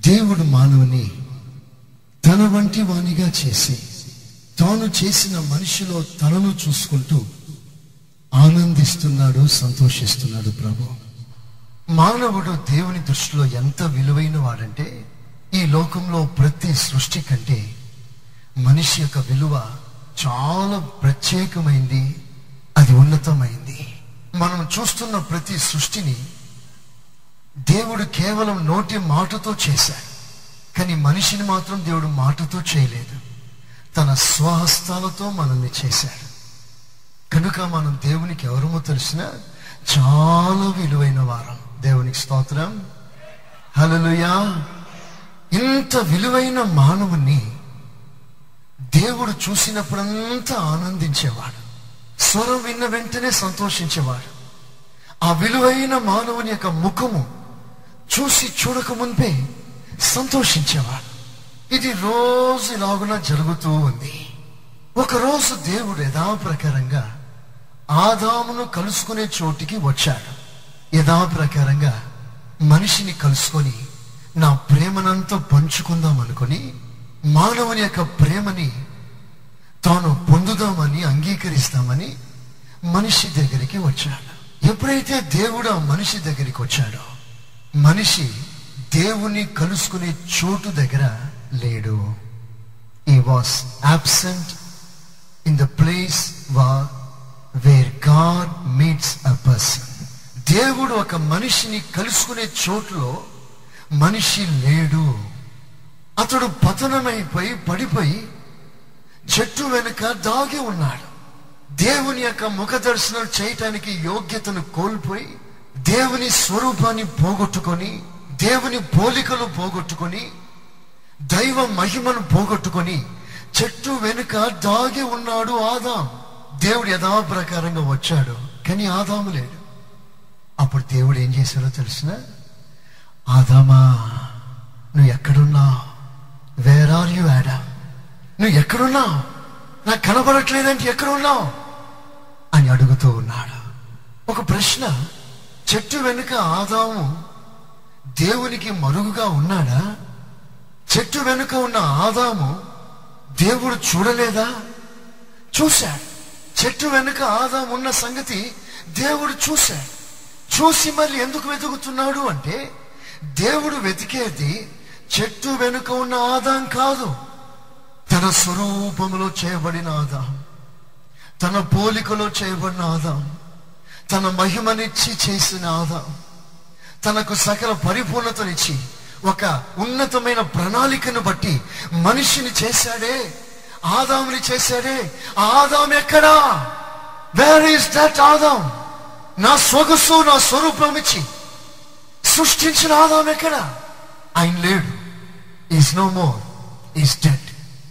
దేవుడు మానవుని తన వంటి వానిగా చేసి తాను చేసిన మనిషిలో తనను చూసుకుంటూ ఆనందిస్తున్నాడు సంతోషిస్తున్నాడు ప్రభు మానవుడు దేవుని దృష్టిలో ఎంత విలువైన వాడంటే ఈ లోకంలో ప్రతి సృష్టి కంటే మనిషి యొక్క విలువ చాలా ప్రత్యేకమైంది అది ఉన్నతమైంది మనం చూస్తున్న ప్రతి సృష్టిని దేవుడు కేవలం నోటి మాటతో చేశాడు కానీ మనిషిని మాత్రం దేవుడు మాటతో చేయలేదు తన స్వహస్తాలతో మనల్ని చేశాడు కనుక మనం దేవునికి ఎవరమో తెలిసిన చాలా విలువైన వారం దేవునికి స్తోత్రం హల్లెలూయా ఇంత విలువైన మానవుని దేవుడు చూసినప్పుడంతా ఆనందించేవాడు స్వరం విన్న వెంటనే సంతోషించేవాడు ఆ విలువైన మానవుని యొక్క ముఖము చూసి చూడక మునిపే సంతోషించేవాడు ఇది రోజు ఇలాగున జరుగుతూ ఉంది ఒకరోజు దేవుడు యథాప్రకారంగా ఆదామును కలుసుకునే చోటికి వచ్చాడు యథాప్రకారంగా మనిషిని కలుసుకొని నా ప్రేమనంతా పంచుకుందాం అనుకుని మానవుని యొక్క ప్రేమని తాను పొందుదామని అంగీకరిస్తామని మనిషి దగ్గరికి వచ్చాడు ఎప్పుడైతే దేవుడు ఆ మనిషి దగ్గరికి వచ్చాడో మనిషి దేవుని కలుసుకునే చోటు దగ్గర లేడు he was absent in the place వా where God meets a person దేవుడు ఒక మనిషిని కలుసుకునే చోటులో మనిషి లేడు అతడు పతనమైపోయి పడిపోయి చెట్టు వెనుక దాగి ఉన్నాడు దేవుని యొక్క ముఖ దర్శనం చేయటానికి యోగ్యతను కోల్పోయి దేవుని స్వరూపాన్ని పోగొట్టుకొని దేవుని పోలికలు పోగొట్టుకొని దైవ మహిమను పోగొట్టుకొని చెట్టు వెనుక దాగి ఉన్నాడు ఆదాం దేవుడు యథాప్రకారంగా వచ్చాడు కానీ ఆదాము లేడు అప్పుడు దేవుడు ఏం చేశాడో తెలిసిన ఆదామా నువ్వు ఎక్కడున్నావు వేర్ ఆర్ యు యాడా నువ్వు ఎక్కడున్నావు నాకు కనబడట్లేదంటే ఎక్కడున్నావు అని అడుగుతూ ఉన్నాడు ఒక ప్రశ్న చెట్టు వెనుక ఆదాము దేవునికి మరుగుగా ఉన్నాడా చెట్టు వెనుక ఉన్న ఆదాము దేవుడు చూడలేదా చూశాడు చెట్టు వెనుక ఆదాము ఉన్న సంగతి దేవుడు చూశాడు చూసి మళ్ళీ ఎందుకు వెతుకుతున్నాడు అంటే దేవుడు వెతికేది చెట్టు వెనుక ఉన్న ఆదాం కాదు తన స్వరూపములో చేయబడిన ఆదాం తన పోలికలో చేయబడిన ఆదాం తన మహిమనిచ్చి చేసిన ఆదాం తనకు సకల పరిపూర్ణతనిచ్చి ఒక ఉన్నతమైన ప్రణాళికను బట్టి మనిషిని చేశాడే ఆదాముని చేశాడే ఆ ఆదాం ఎక్కడా వేర్ ఈస్ దట్ ఆదాం నా సొగసు నా స్వరూపం ఇచ్చి సృష్టించిన ఆదాం ఎక్కడా ఆయన లేడు he's no more he's dead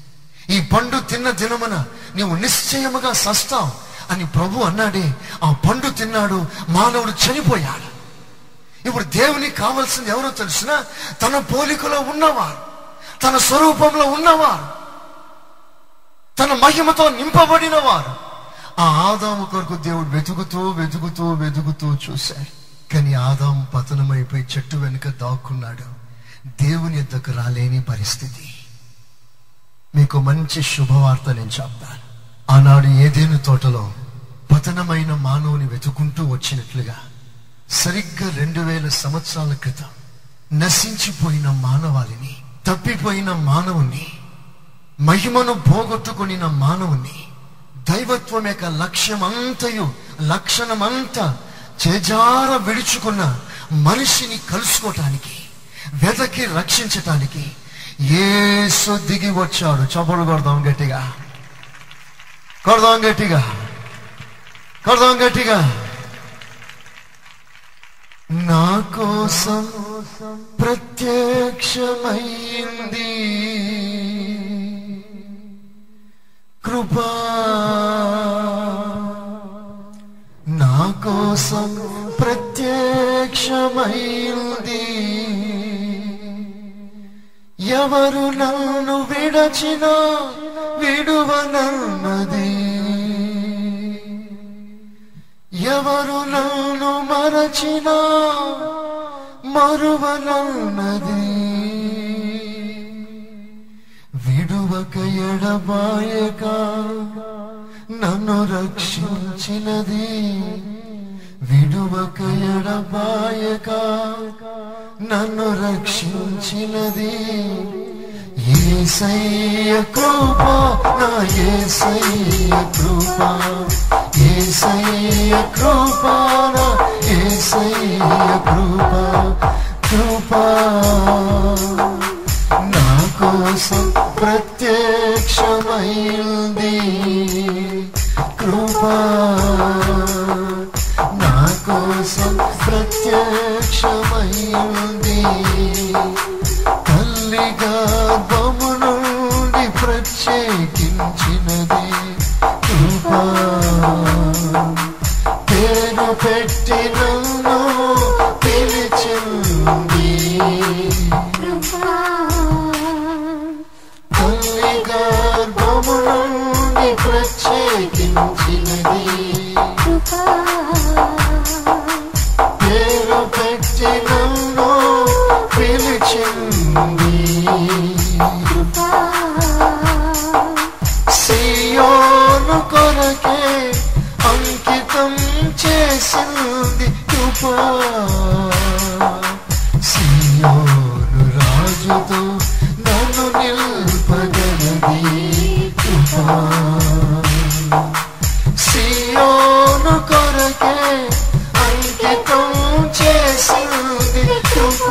ఈ పండు తిన్న దినమున నీవు నిశ్చయముగా సస్తావు అని ప్రభు అన్నాడే ఆ పండు తిన్నాడు మానవుడు చనిపోయాడు ఇప్పుడు దేవునికి కావలసింది ఎవరో తెలిసిన తన పోలికలో ఉన్నవారు తన స్వరూపంలో ఉన్నవారు తన మహిమతో నింపబడిన వారు ఆ ఆదాము కొరకు దేవుడు వెతుకుతూ వెతుకుతూ వెతుకుతూ చూశాడు కానీ ఆదాము పతనమైపోయి చెట్టు వెనుక దాక్కున్నాడు దేవుని ఎద్దకు రాలేని పరిస్థితి మీకు మంచి శుభవార్త నేను చెప్తాను ఆనాడు ఏదేను తోటలో పతనమైన మానవుని వెతుకుంటూ వచ్చినట్లుగా సరిగ్గా రెండు వేల సంవత్సరాల క్రితం నశించిపోయిన మానవాళిని తప్పిపోయిన మానవుని మహిమను పోగొట్టుకునిన మానవుని దైవత్వం యొక్క లక్ష్యమంతయు లక్షణమంతా చేజార విడుచుకున్న మనిషిని కలుసుకోవటానికి వెదకి రక్షించటానికి ఏసు దిగి వచ్చాడు చపలు కొడదాం గట్టిగా కొడదాం గట్టిగా కొడదాం గట్టిగా నా కోసం ప్రత్యక్షమైంది కృపా నా కోసం ప్రత్యక్షమైంది ఎవరు నన్ను విడచిన విడువనన్నది ఎవరు నన్ను మరచిన మరువనన్నది విడువక ఎడబాయక నన్ను రక్షించినది విడువక ఎడబాయక నన్ను రక్షించినది ఏసయ్య కృప నా ఏసయ్య కృప ఏసయ్య కృప నా ఏసయ్య కృప కృప నా కోసం ప్రత్యక్షమైంది కృప నా కోసం ప్రత్యక్షమైంది తల్లి గర్భము నుండి ప్రత్యేకించినది కృప పేరు పెట్టి నన్ను పిలిచింది తల్లి గర్భము నుండి ప్రత్యేకించినది పేరు పెట్టి నన్ను పిలిచింది సియోను కొరకే అంకితం చేసింది కృప సియోను రాజుతో నన్ను నిల్పగలది కృప సియోను కొరకే అంకితం చేసింది కృప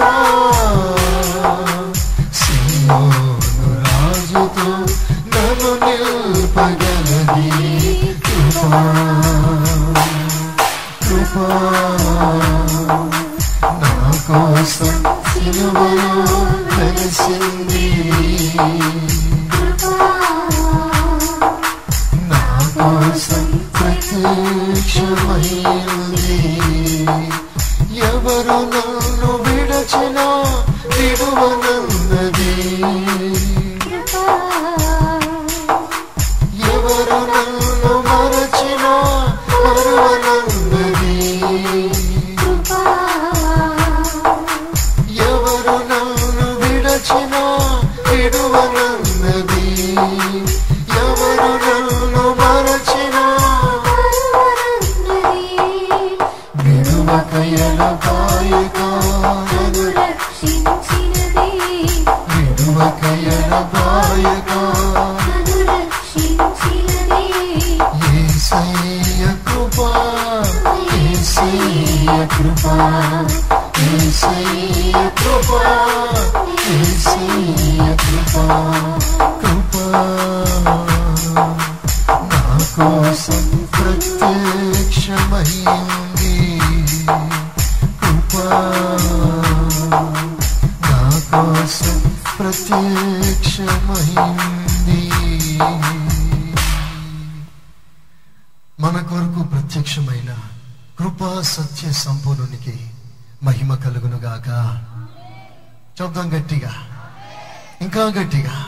సియోను రాజుతో నన్ను నిల్పగలది కృప కృప నా కోసం సిలువలో వెలిసింది నా కోసం ప్రత్యక్షమైంది ఎవరు నన్ను విడచిన విడువనన్నది ఎవరు నన్ను మరచిన మరువనన్నది ఎవరు నన్ను విడచిన విడువనన్నది ఎవరు నన్ను మరచిన విడువక ఎడబాయగా విడువక ఎడబాయగా ఏసయ్య కృప ఏసయ్య కృప ఏసయ్య కృప ఏసయ్య కృప కృప నా కోసం ప్రత్యక్షమైంది కృప నా కోసం ప్రత్యక్షమైంది మన కొరకు ప్రత్యక్షమైన కృపా సత్య సంపూర్ణునికి మహిమ కలుగునుగాక చెప్దాం గట్టిగా ఇంకా గట్టిగా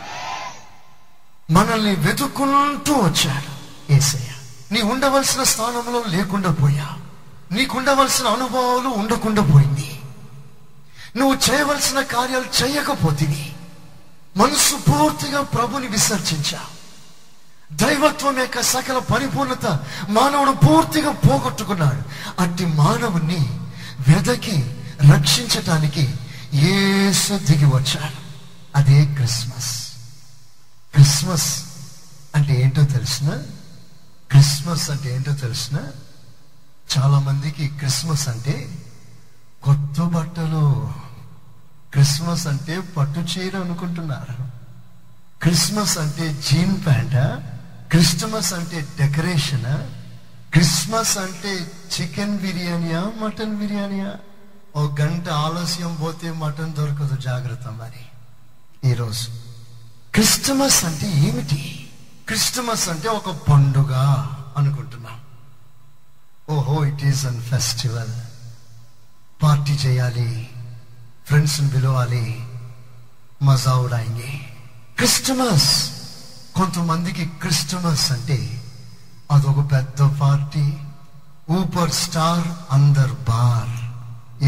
మనల్ని వెతుక్కుంటూ వచ్చాడు ఏసయ్య నీ ఉండవలసిన స్థానంలో లేకుండా పోయా నీకు ఉండవలసిన అనుభవాలు ఉండకుండా పోయింది నువ్వు చేయవలసిన కార్యాలు చేయకపోతివి మనసు పూర్తిగా ప్రభుని విసర్జించావు దైవత్వం యొక్క సకల పరిపూర్ణత మానవుడు పూర్తిగా పోగొట్టుకున్నాడు అట్టి మానవుణ్ణి వెదకి రక్షించటానికి యేసు దిగి వచ్చాడు అదే క్రిస్మస్ క్రిస్మస్ అంటే ఏంటో తెలిసిన క్రిస్మస్ అంటే ఏంటో తెలిసిన చాలా మందికి క్రిస్మస్ అంటే కొత్త బట్టలు క్రిస్మస్ అంటే పట్టు చీర అనుకుంటున్నారు క్రిస్మస్ అంటే జీన్ ప్యాంట క్రిస్టమస్ అంటే డెకరేషన్ క్రిస్మస్ అంటే చికెన్ బిర్యానీయా మటన్ బిర్యానీయా ఓ గంట ఆలస్యం పోతే మటన్ దొరకదు జాగ్రత్త మరి ఈరోజు క్రిస్టమస్ అంటే ఏమిటి క్రిస్టమస్ అంటే ఒక పండుగ అనుకుంటున్నాం ఓహో it is an festival party చేయాలి ఫ్రెండ్స్ని పిలవాలి మజా ఉడాయింగి క్రిస్టమస్ కొంతమందికి క్రిస్టమస్ అంటే అదొక పెద్ద పార్టీ ఊపర్ స్టార్ అందర్ బార్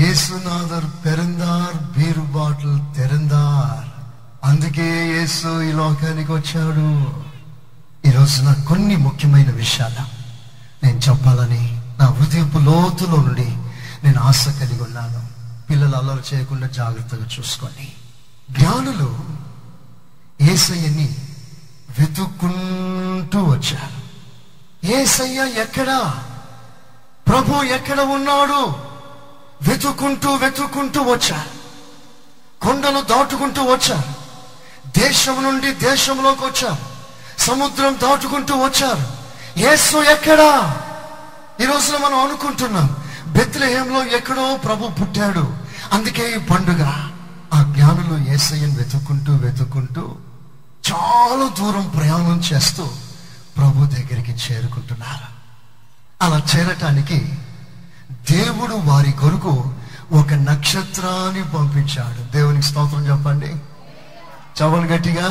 ఏసునాథర్ పెరందార్ బీరు బాటిల్ తెరందార్ అందుకే యేసు ఈ లోకానికి వచ్చాడు ఈ రోజున కొన్ని ముఖ్యమైన విషయాలు నేను చెప్పాలని నా హృదయపు లోతులో నుండి నేను ఆశ కలిగి ఉన్నాను పిల్లలు అల్లరి చేయకుండా జాగ్రత్తగా చూసుకొని జ్ఞానులు ఏసయ్యని వెతుక్కుంటూ వచ్చారు ఏసయ్య ఎక్కడా ప్రభు ఎక్కడ ఉన్నాడు వెతుక్కుంటూ వెతుక్కుంటూ వచ్చారు కొండలు దాటుకుంటూ వచ్చారు దేశం నుండి దేశంలోకి వచ్చారు సముద్రం దాటుకుంటూ వచ్చారు యేసు ఎక్కడా ఈ రోజున మనం అనుకుంటున్నాం బెత్లహేంలో ఎక్కడో ప్రభు పుట్టాడు అందుకే ఈ పండుగ ఆ జ్ఞానులు ఏసయ్యను వెతుక్కుంటూ వెతుక్కుంటూ చాలా దూరం ప్రయాణం చేస్తూ ప్రభు దగ్గరికి చేరుకుంటున్నారు అలా చేరటానికి దేవుడు వారి కొరకు ఒక నక్షత్రాన్ని పంపించాడు దేవునికి స్తోత్రం చెప్పండి చవలు గట్టిగా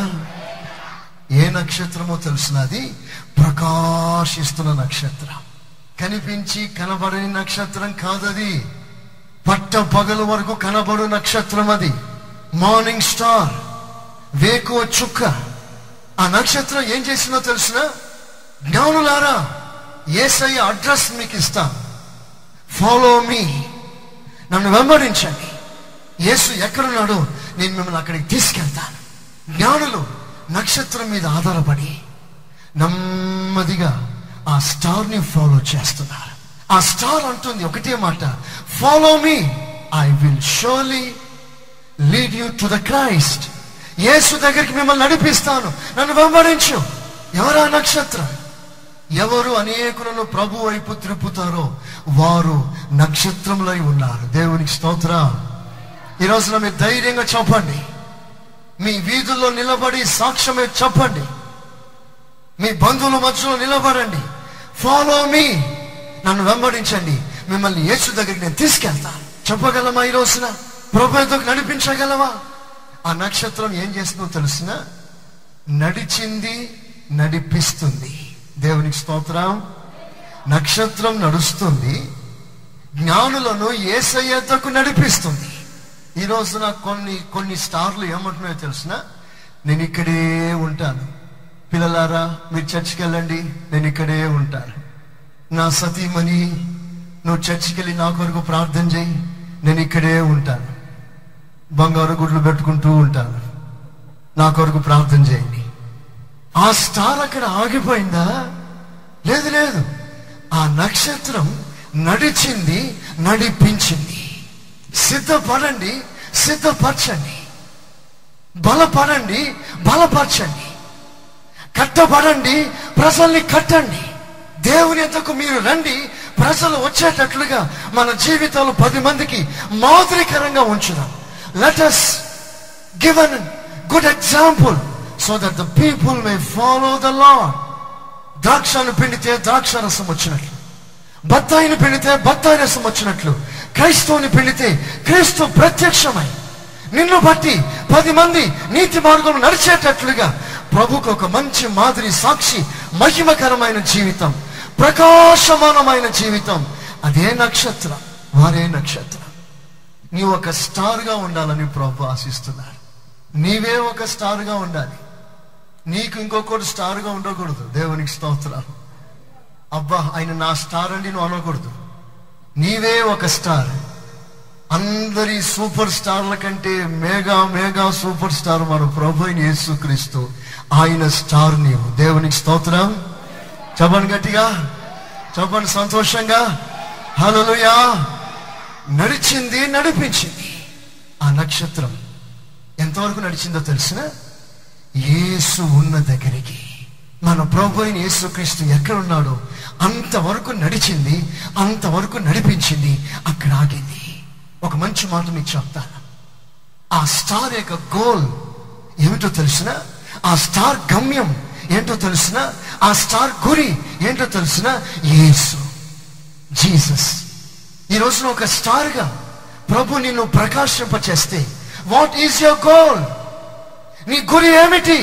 ఏ నక్షత్రమో తెలుసున్నది ప్రకాశిస్తున్న నక్షత్రం కనిపించి కనబడని నక్షత్రం కాదది పట్ట పగలు వరకు కనబడు నక్షత్రం అది మార్నింగ్ స్టార్ వేకువ చుక్క ఆ నక్షత్రం ఏం చేసిందో తెలుసునా జ్ఞానులారా ఏసయ్య అడ్రస్ మీకు ఇస్తాను ఫాలో మీ నన్ను వెంబడించండి యేసు ఎక్కడున్నాడో నేను మిమ్మల్ని అక్కడికి తీసుకెళ్తాను జ్ఞానులు నక్షత్రం మీద ఆధారపడి నెమ్మదిగా ఆ స్టార్ ని ఫాలో చేస్తున్నారు ఆ స్టార్ అంటుంది ఒకటే మాట follow me I will surely lead you to the Christ Yesu దగ్గరికి మిమ్మల్ని నడిపిస్తాను నన్ను వెంబడించు ఎవరా నక్షత్రం ఎవరు అనేకులను ప్రభు వైపు తిరుపుతారో వారు నక్షత్రములై ఉన్నారు దేవునికి స్తోత్ర ఈ రోజున మీరు ధైర్యంగా చెప్పండి మీ వీధుల్లో నిలబడి సాక్ష్యమే చెప్పండి మీ బంధువుల మధ్యలో నిలబడండి ఫాలో మీ నన్ను వెంబడించండి మిమ్మల్ని యేసు దగ్గరికి నేను తీసుకెళ్తాను చెప్పగలమా ఈ రోజున ప్రభు ఎదుగు నడిపించగలవా ఆ నక్షత్రం ఏం చేస్తుందో తెలుసిన నడిచింది నడిపిస్తుంది దేవునికి స్తోత్రం నక్షత్రం నడుస్తుంది జ్ఞానులను ఏసయ్యతకు నడిపిస్తుంది ఈ రోజున కొన్ని కొన్ని స్టార్లు ఏమంటున్నాయో తెలిసిన నేను ఇక్కడే ఉంటాను పిల్లలారా మీరు చర్చికి వెళ్ళండి నేను ఇక్కడే ఉంటాను నా సతీమణి నువ్వు చర్చికి వెళ్ళి నా కొరకు ప్రార్థన చేయి నేను ఇక్కడే ఉంటాను బంగారు గుడ్లు పెట్టుకుంటూ ఉంటాను నా కొరకు ప్రార్థన చేయండి ఆ స్టార్ అక్కడ ఆగిపోయిందా లేదు లేదు ఆ నక్షత్రం నడిచింది నడిపించింది సిద్ధపడండి సిద్ధపరచండి బలపడండి బలపరచండి కట్టబడండి ప్రజల్ని కట్టండి దేవుని ఎంతకు మీరు రండి ప్రజలు వచ్చేటట్లుగా మన జీవితాలు పది మందికి మాదిరికరంగా ఉంచుదాం let us give an good example so that the people may follow the Lord ద్రాక్షను పిండితే ద్రాక్ష రసం వచ్చినట్లు బత్తాయిని పిండితే బత్తాయి రసం వచ్చినట్లు క్రైస్తవుని పిండితే క్రీస్తు ప్రత్యక్షమై నిన్ను బట్టి పది మంది నీతి మార్గం నడిచేటట్లుగా ప్రభుకు ఒక మంచి మాదిరి సాక్షి మహిమకరమైన జీవితం ప్రకాశమానమైన జీవితం అదే నక్షత్రం వారే నక్షత్రం నీవు ఒక స్టార్ గా ఉండాలని ప్రభు ఆశిస్తున్నారు నీవే ఒక స్టార్ గా ఉండాలి నీకు ఇంకొకటి స్టార్ గా ఉండకూడదు దేవునికి స్తోత్రాలు అబ్బా ఆయన నా స్టార్ అండి నువ్వు అనకూడదు నీవే ఒక స్టార్ అందరి సూపర్ స్టార్ల కంటే మేగా మేగా సూపర్ స్టార్ మన ప్రభు అయిన యేసుక్రీస్తు ఆయన స్టార్ నీవు దేవునికి స్తోత్రం చెప్పండి గట్టిగా చెప్పండి సంతోషంగా హల్లెలూయా నడిచింది నడిపించింది ఆ నక్షత్రం ఎంతవరకు నడిచిందో తెలిసిన యేసు ఉన్న దగ్గరికి మన ప్రభు అయిన యేసుక్రీస్తు ఎక్కడ ఉన్నాడో అంతవరకు నడిచింది అంతవరకు నడిపించింది అక్కడ ఆగింది ఒక మంచి మాట మీకు చెప్తాను ఆ స్టార్ యొక్క గోల్ ఏమిటో తెలిసిన ఆ స్టార్ గమ్యం ఏంటో తెలిసిన ఆ స్టార్ గురి ఏంటో తెలిసిన యేసు జీసస్ ఈ రోజున ఒక స్టార్ గా ప్రభు నిన్ను ప్రకాశింపచేస్తే వాట్ ఈస్ యువర్ గోల్ నీ గురి ఏమిటి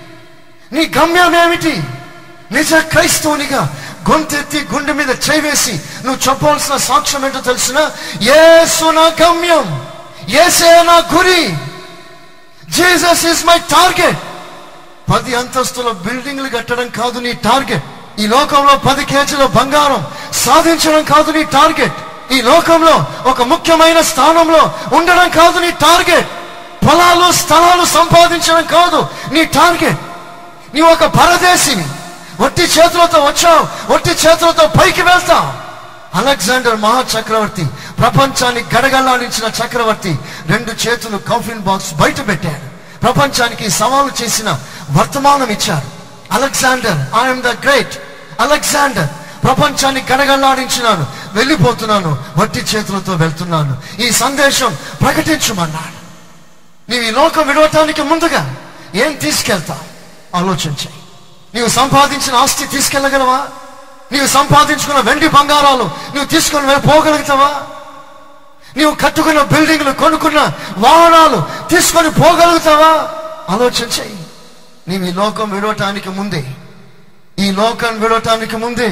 నీ గమ్యం ఏమిటి నిజ క్రైస్తవునిగా గొంతెత్తి గుండె మీద చేవేసి నువ్వు చెప్పాల్సిన సాక్ష్యం ఏంటో తెలిసిన యేసు నా గమ్యం ఏసే నా గురి జీసస్ ఇస్ మై టార్గెట్ పది అంతస్తుల బిల్డింగ్లు కట్టడం కాదు నీ టార్గెట్ ఈ లోకంలో పది కేజీల బంగారం సాధించడం కాదు నీ టార్గెట్ ఈ లోకంలో ఒక ముఖ్యమైన స్థానంలో ఉండడం కాదు నీ టార్గెట్ పొలాలు స్థలాలు సంపాదించడం కాదు నీ టార్గెట్ నీవు ఒక పరదేశిని ఒట్టి చేతులతో వచ్చావు ఒట్టి చేతులతో పైకి వెళ్తావు అలెగ్జాండర్ మహా చక్రవర్తి ప్రపంచాన్ని గడగల్లాడించిన చక్రవర్తి రెండు చేతులు కాఫిన్ బాక్స్ బయట పెట్టాడు ప్రపంచానికి సవాలు చేసిన వర్తమానం ఇచ్చారు Alexander I'm the great Alexander ప్రపంచాన్ని గడగల్లాడించినాను వెళ్ళిపోతున్నాను వట్టి చేతులతో వెళ్తున్నాను ఈ సందేశం ప్రకటించమన్నాడు నీవు ఈ లోకం విడవటానికి ముందుగా ఏం తీసుకెళ్తావు ఆలోచించాయి నీవు సంపాదించిన ఆస్తి తీసుకెళ్ళగలవా నీవు సంపాదించుకున్న వెండి బంగారాలు నువ్వు తీసుకొని వెళ్ళి పోగలుగుతావా నీవు కట్టుకున్న బిల్డింగ్లు కొనుక్కున్న వాహనాలు తీసుకొని పోగలుగుతావా ఆలోచించాయి నీవు ఈ లోకం విడవటానికి ముందే ఈ లోకం విడవటానికి ముందే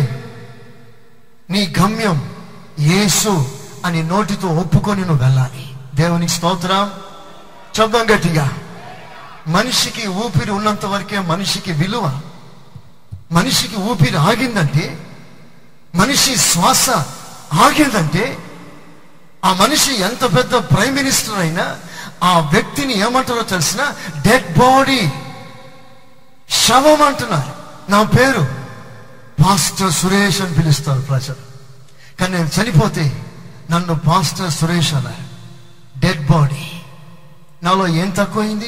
నీ గమ్యం యేసు అని నోటితో ఒప్పుకొని నువ్వు వెళ్ళాలి దేవునికి స్తోత్రం చెప్దాం గట్టిగా మనిషికి ఊపిరి ఉన్నంత వరకే మనిషికి విలువ మనిషికి ఊపిరి ఆగిందంటే మనిషి శ్వాస ఆగిందంటే ఆ మనిషి ఎంత పెద్ద ప్రైమ్ మినిస్టర్ అయినా ఆ వ్యక్తిని ఏమంటారో తెలిసిన డెడ్ బాడీ శవం అంటున్నారు నా పేరు పాస్టర్ సురేష్ అని పిలుస్తారు ప్రజలు కానీ నేను చనిపోతే నన్ను పాస్టర్ సురేష్ అన్నారు డెడ్ బాడీ నాలో ఏం తక్కువైంది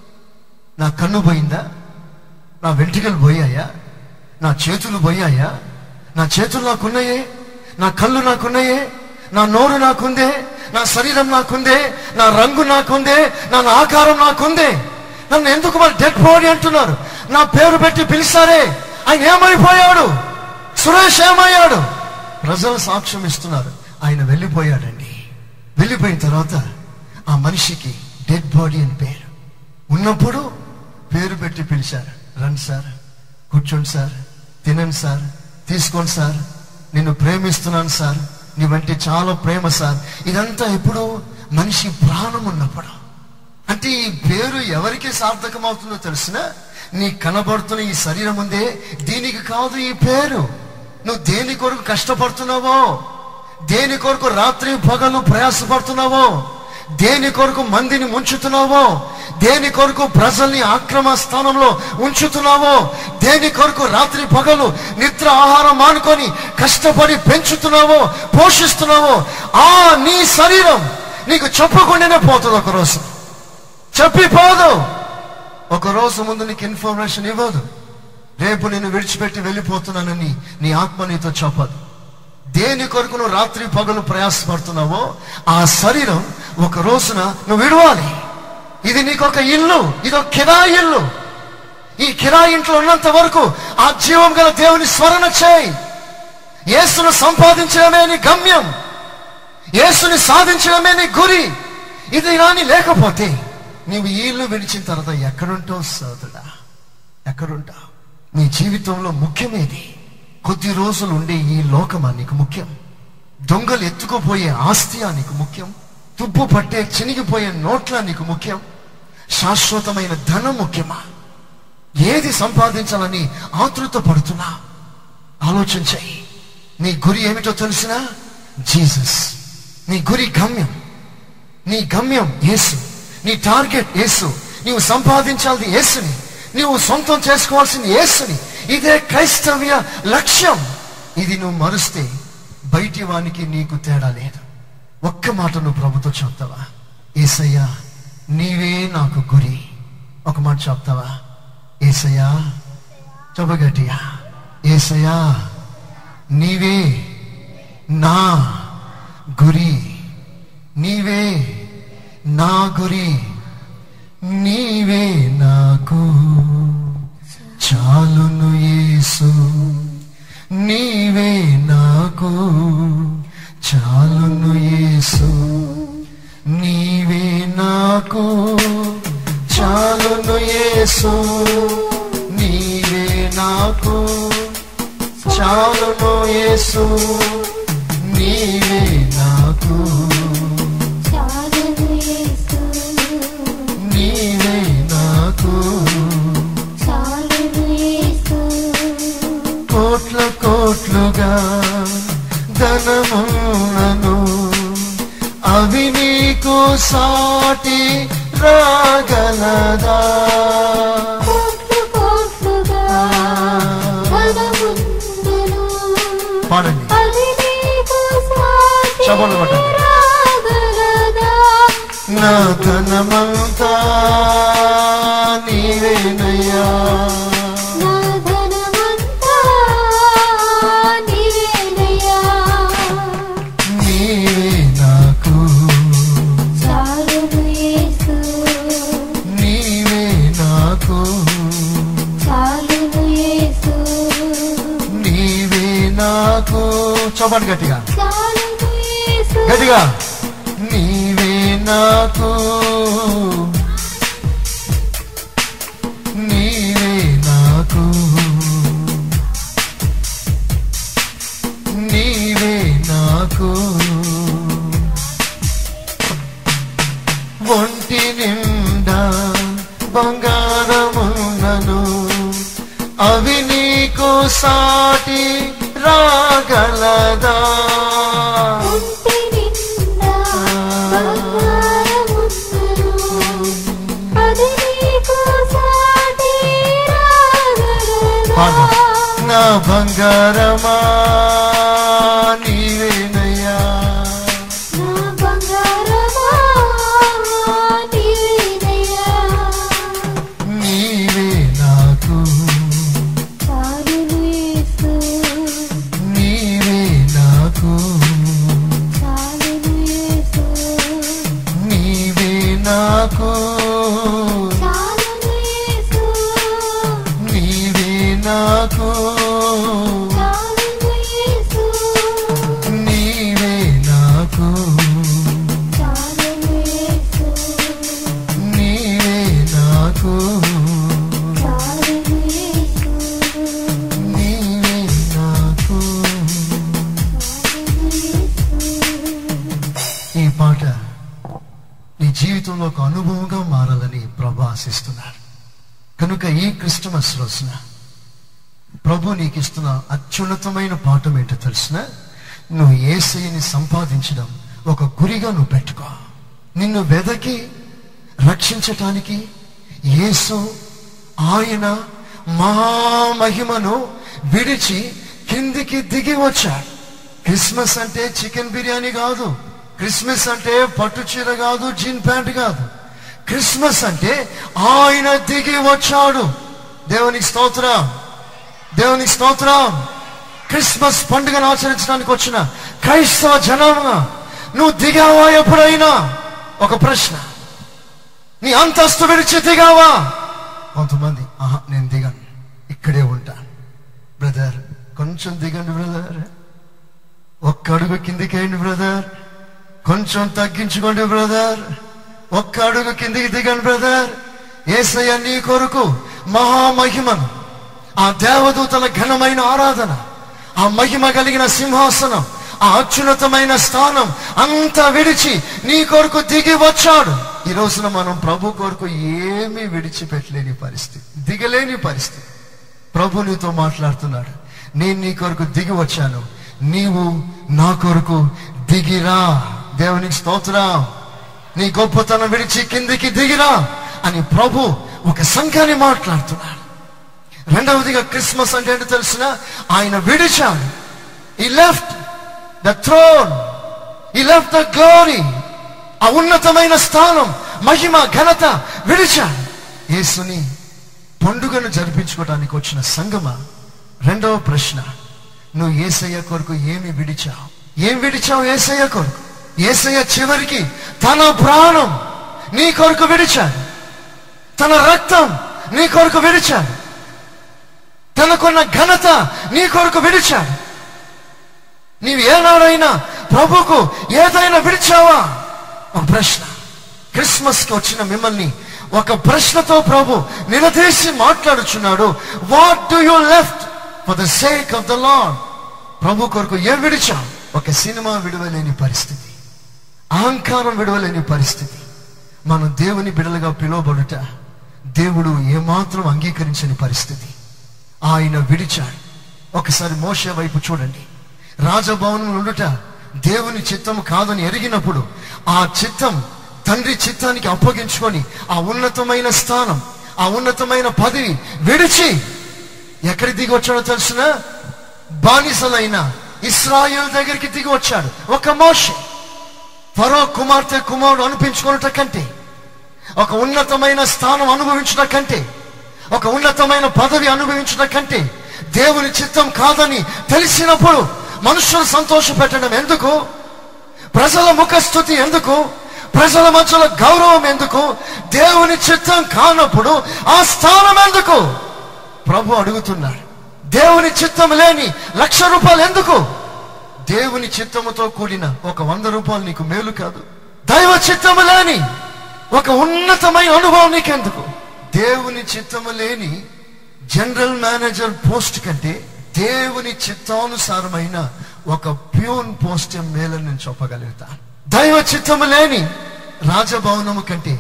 నా కన్ను పోయిందా నా వెంట్రుకలు పోయాయా నా చేతులు పోయాయా నా చేతులు నాకున్నాయే నా కళ్ళు నాకున్నాయే నా నోరు నాకుందే నా శరీరం నాకుందే నా రంగు నాకుందే నా ఆకారం నాకుందే నన్ను ఎందుకు మరి డెడ్ బాడీ అంటున్నారు నా పేరు పెట్టి పిలిచారే ఆయన ఏమైపోయాడు సురేష్ ఏమయ్యాడు ప్రజలు సాక్ష్యం ఇస్తున్నారు ఆయన వెళ్ళిపోయాడండి వెళ్ళిపోయిన తర్వాత ఆ మనిషికి డెడ్ బాడీ అని పేరు ఉన్నప్పుడు పేరు పెట్టి పిలిచారు రండి సార్ కూర్చోండి సార్ తినండి సార్ తీసుకోండి సార్ నిన్ను ప్రేమిస్తున్నాను సార్ నీవంటే చాలా ప్రేమ సార్ ఇదంతా ఎప్పుడు మనిషి ప్రాణం ఉన్నప్పుడు అంటే ఈ పేరు ఎవరికి సార్థకమవుతుందో తెలిసిన నీ కనబడుతున్న ఈ శరీరం ఉందే దీనికి కాదు ఈ పేరు నువ్వు దేని కొరకు కష్టపడుతున్నావో దేని కొరకు రాత్రి పగలు ప్రయాసపడుతున్నావో దేని కొరకు మందిని ముంచుతున్నావో దేని కొరకు ప్రజల్ని ఆక్రమ స్థానంలో ఉంచుతున్నావో దేని కొరకు రాత్రి పగలు నిద్ర ఆహారం మానుకొని కష్టపడి పెంచుతున్నావో పోషిస్తున్నావో ఆ నీ శరీరం నీకు చెప్పకుండానే పోతుంది ఒక రోజు చెప్పిపోదు ఒక రోజు ముందు నీకు ఇన్ఫర్మేషన్ ఇవ్వదు రేపు నేను విడిచిపెట్టి వెళ్ళిపోతున్నానని నీ ఆత్మ నీతో చెప్పదు దేని కొరకు నువ్వు రాత్రి పగలు ప్రయాసపడుతున్నావో ఆ శరీరం ఒక రోజున నువ్వు విడవాలి ఇది నీకు ఒక ఇల్లు ఇది ఒక కిరాయి ఇల్లు ఈ కిరాయి ఇంట్లో ఉన్నంత వరకు ఆ జీవం గల దేవుని స్మరణ చేయి యేసును సంపాదించడమే నీ గమ్యం యేసుని సాధించడమే నీ గురి ఇది రాని లేకపోతే నీవు ఈ ఇల్లు విడిచిన తర్వాత ఎక్కడుంటావు సోదరుడా ఎక్కడుంటావు నీ జీవితంలో ముఖ్యమేది కొద్ది రోజులు ఉండే ఈ లోకమా నీకు ముఖ్యం దొంగలు ఎత్తుకుపోయే ఆస్తియా నీకు ముఖ్యం తుప్పు పట్టే చినిగిపోయే నోట్ల నీకు ముఖ్యం శాశ్వతమైన ధనం ముఖ్యమా ఏది సంపాదించాలని ఆతృత పడుతున్నా ఆలోచించాయి నీ గురి ఏమిటో తెలిసినా జీసస్ నీ గురి గమ్యం నీ గమ్యం యేసు నీ టార్గెట్ యేసు నీవు సంపాదించాల్ది యేసుని నీవు సొంతం చేసుకోవాల్సింది యేసుని ఇదే క్రైస్తవ్య లక్ష్యం ఇది నువ్వు మరుస్తే బయటి వానికి నీకు తేడా లేదు ఒక్క మాట నువ్వు ప్రభుతో చెప్తావా ఏసయ్యా నీవే నాకు గురి ఒక మాట చెప్తావా ఏసయ్యా చెప్పగట్టియా ఏసయ్యా నీవే నా గురి నీవే నా గురి నీవే నాకు చాలును యేసు నీవే నాకు చాలును యేసు నీవే నాకు చాలును యేసు నీవే నాకు చాలును యేసు నీవే నాకు చాలును యేసు నీవే నాకు నీకు సాటి రాగలదా కోట్లు కోట్లుగా ధనముందును. పాడండి అది నీకు సాటి చప్పట్లు కొట్టండి. రాగలదా? నా ధనమంతా నీవేనయ్యా నా ధనమంతా నీవేనయ్యా. నీవే నాకు చాలును యేసు, నీవే నాకు చాలును యేసు. నీవే నాకు చెప్పండి గట్టిగా చాలును యేసు. గట్టిగా నీవే నాకు నీవే నాకు నీవే నాకు ఒంటి నిండా బంగారమున్నను అవి నీకు సాటి రాగలదా ఒంటి నిండా బంగారముందును. అది నీకు సాటి రాగలదా? పాడు. నా బంగారమా నీవేనయ్యా నా బంగారమా నీవేనయ్యా. నీవే నాకు చాలును యేసు, నీవే నాకు చాలును యేసు. నీవే నాకు చాలును యేసు, నీవే నాకు చాలును యేసు. నీవే నాకు చాలును యేసు, నీవే నాకు చాలును యేసు. నీవే నాకు ఈ పాట నీ జీవితంలో ఒక అనుభవంగా మారాలని ప్రభు ఆశిస్తున్నాడు కనుక ఈ క్రిస్టమస్ రోజున ప్రభు నీకు ఇస్తున్న అత్యున్నతమైన పాఠం ఏంటో తెలిసిన నువ్వు ఏసైని సంపాదించడం ఒక గురిగా నువ్వు పెట్టుకో నిన్ను వెదకి రక్షించటానికి యేసు ఆయన మహామహిమను విడిచి కిందికి దిగి వచ్చాడు క్రిస్మస్ అంటే చికెన్ బిర్యానీ కాదు క్రిస్మస్ అంటే పట్టు చీర కాదు జీన్ ప్యాంట్ కాదు క్రిస్మస్ అంటే ఆయన దిగి వచ్చాడు దేవునికి స్తోత్రం దేవునికి స్తోత్రం క్రిస్మస్ పండుగను ఆచరించడానికి వచ్చిన క్రైస్తవ జనాంగ నువ్వు దిగావా ఎప్పుడైనా ఒక ప్రశ్న నీ అంతస్తు విడిచి దిగావా కొంతమంది ఆహా నేను దిగాను ఇక్కడే ఉంటాను బ్రదర్ కొంచెం దిగండి బ్రదర్ ఒక్క అడుగు కిందికేయండి బ్రదర్ కొంచెం తగ్గించుకోండి బ్రదర్ ఒక్క అడుగు కిందికి దిగండి బ్రదర్ ఏసయ్య నీ కొరకు మహామహిమను ఆ దేవదూతల ఘనమైన ఆరాధన ఆ మహిమ కలిగిన సింహాసనం ఆ అత్యున్నతమైన స్థానం అంతా విడిచి నీ కొరకు దిగి వచ్చాడు ఈ రోజున మనం ప్రభు కొరకు ఏమీ విడిచిపెట్టలేని పరిస్థితి దిగలేని పరిస్థితి ప్రభు నీతో మాట్లాడుతున్నాడు నేను నీ కొరకు దిగి వచ్చాను నీవు నా కొరకు దిగిరా దేవునికి స్తోత్రం నీ గొప్పతనం విడిచి కిందికి దిగిరా అని ప్రభు ఒక సంఘాన్ని మాట్లాడుతున్నాడు రెండవదిగా క్రిస్మస్ అంటే ఏంటో తెలిసిన ఆయన విడిచాడు he left the throne he left the glory ఆ ఉన్నతమైన స్థానం మహిమ ఘనత విడిచాడు యేసుని పండుగను జరిపించుకోవడానికి వచ్చిన సంగమ రెండవ ప్రశ్న నువ్వు ఏసయ్య కొరకు ఏమి విడిచావు ఏం విడిచావు ఏసయ్య కొరకు ఏసయ్య చివరికి తన ప్రాణం నీ కొరకు విడిచాడు తన రక్తం నీ కొరకు విడిచాడు తనకున్న ఘనత నీ కొరకు విడిచాడు నీవు ఏనాడైనా ప్రభుకు ఏదైనా విడిచావా ఒక ప్రశ్న క్రిస్మస్ కి వచ్చిన మిమ్మల్ని ఒక ప్రశ్నతో ప్రభు నిలదీసి మాట్లాడుచున్నాడు what do you left for the sake of the Lord ప్రభు కొరకు ఏం విడిచావు ఒక సినిమా విడవలేని పరిస్థితి అహంకారం విడవలేని పరిస్థితి మనం దేవుని బిడలుగా పిలువబడుట దేవుడు ఏమాత్రం అంగీకరించని పరిస్థితి ఆయన విడిచాడు ఒకసారి మోషే వైపు చూడండి రాజభవనం ఉండుట దేవుని చిత్తం కాదని ఎరిగినప్పుడు ఆ చిత్తం తండ్రి చిత్తానికి అప్పగించుకొని ఆ ఉన్నతమైన స్థానం ఆ ఉన్నతమైన పదవి విడిచి ఎక్కడి దిగి వచ్చాడో తెలిసిన బానిసలైన ఇస్రాయేల్ దగ్గరికి దిగి వచ్చాడు ఒక మోషే ఫరో కుమార్తె కుమారుడు అనిపించుకున్నట కంటే ఒక ఉన్నతమైన స్థానం అనుభవించట కంటే ఒక ఉన్నతమైన పదవి అనుభవించట కంటే దేవుని చిత్తం కాదని తెలిసినప్పుడు మనుషులు సంతోష పెట్టడం ఎందుకు ప్రజల ముఖస్థుతి ఎందుకు ప్రజల మధ్యలో గౌరవం ఎందుకు దేవుని చిత్తం కానప్పుడు ఆ స్థానం ఎందుకు ప్రభు అడుగుతున్నాడు దేవుని చిత్తం లేని లక్ష రూపాయలు ఎందుకు దేవుని చిత్తముతో కూడిన ఒక వంద రూపాయలు నీకు మేలు కాదు దైవ చిత్తము లేని ఒక ఉన్నతమైన అనుభవం నీకెందుకు దేవుని చిత్తము లేని జనరల్ మేనేజర్ పోస్ట్ కంటే దేవుని చిత్తానుసారమైన ఒక ప్యూన్ పోస్ట్ మేలని నేను చెప్పగలుగుతాను దైవ చిత్తము లేని రాజభవనము కంటే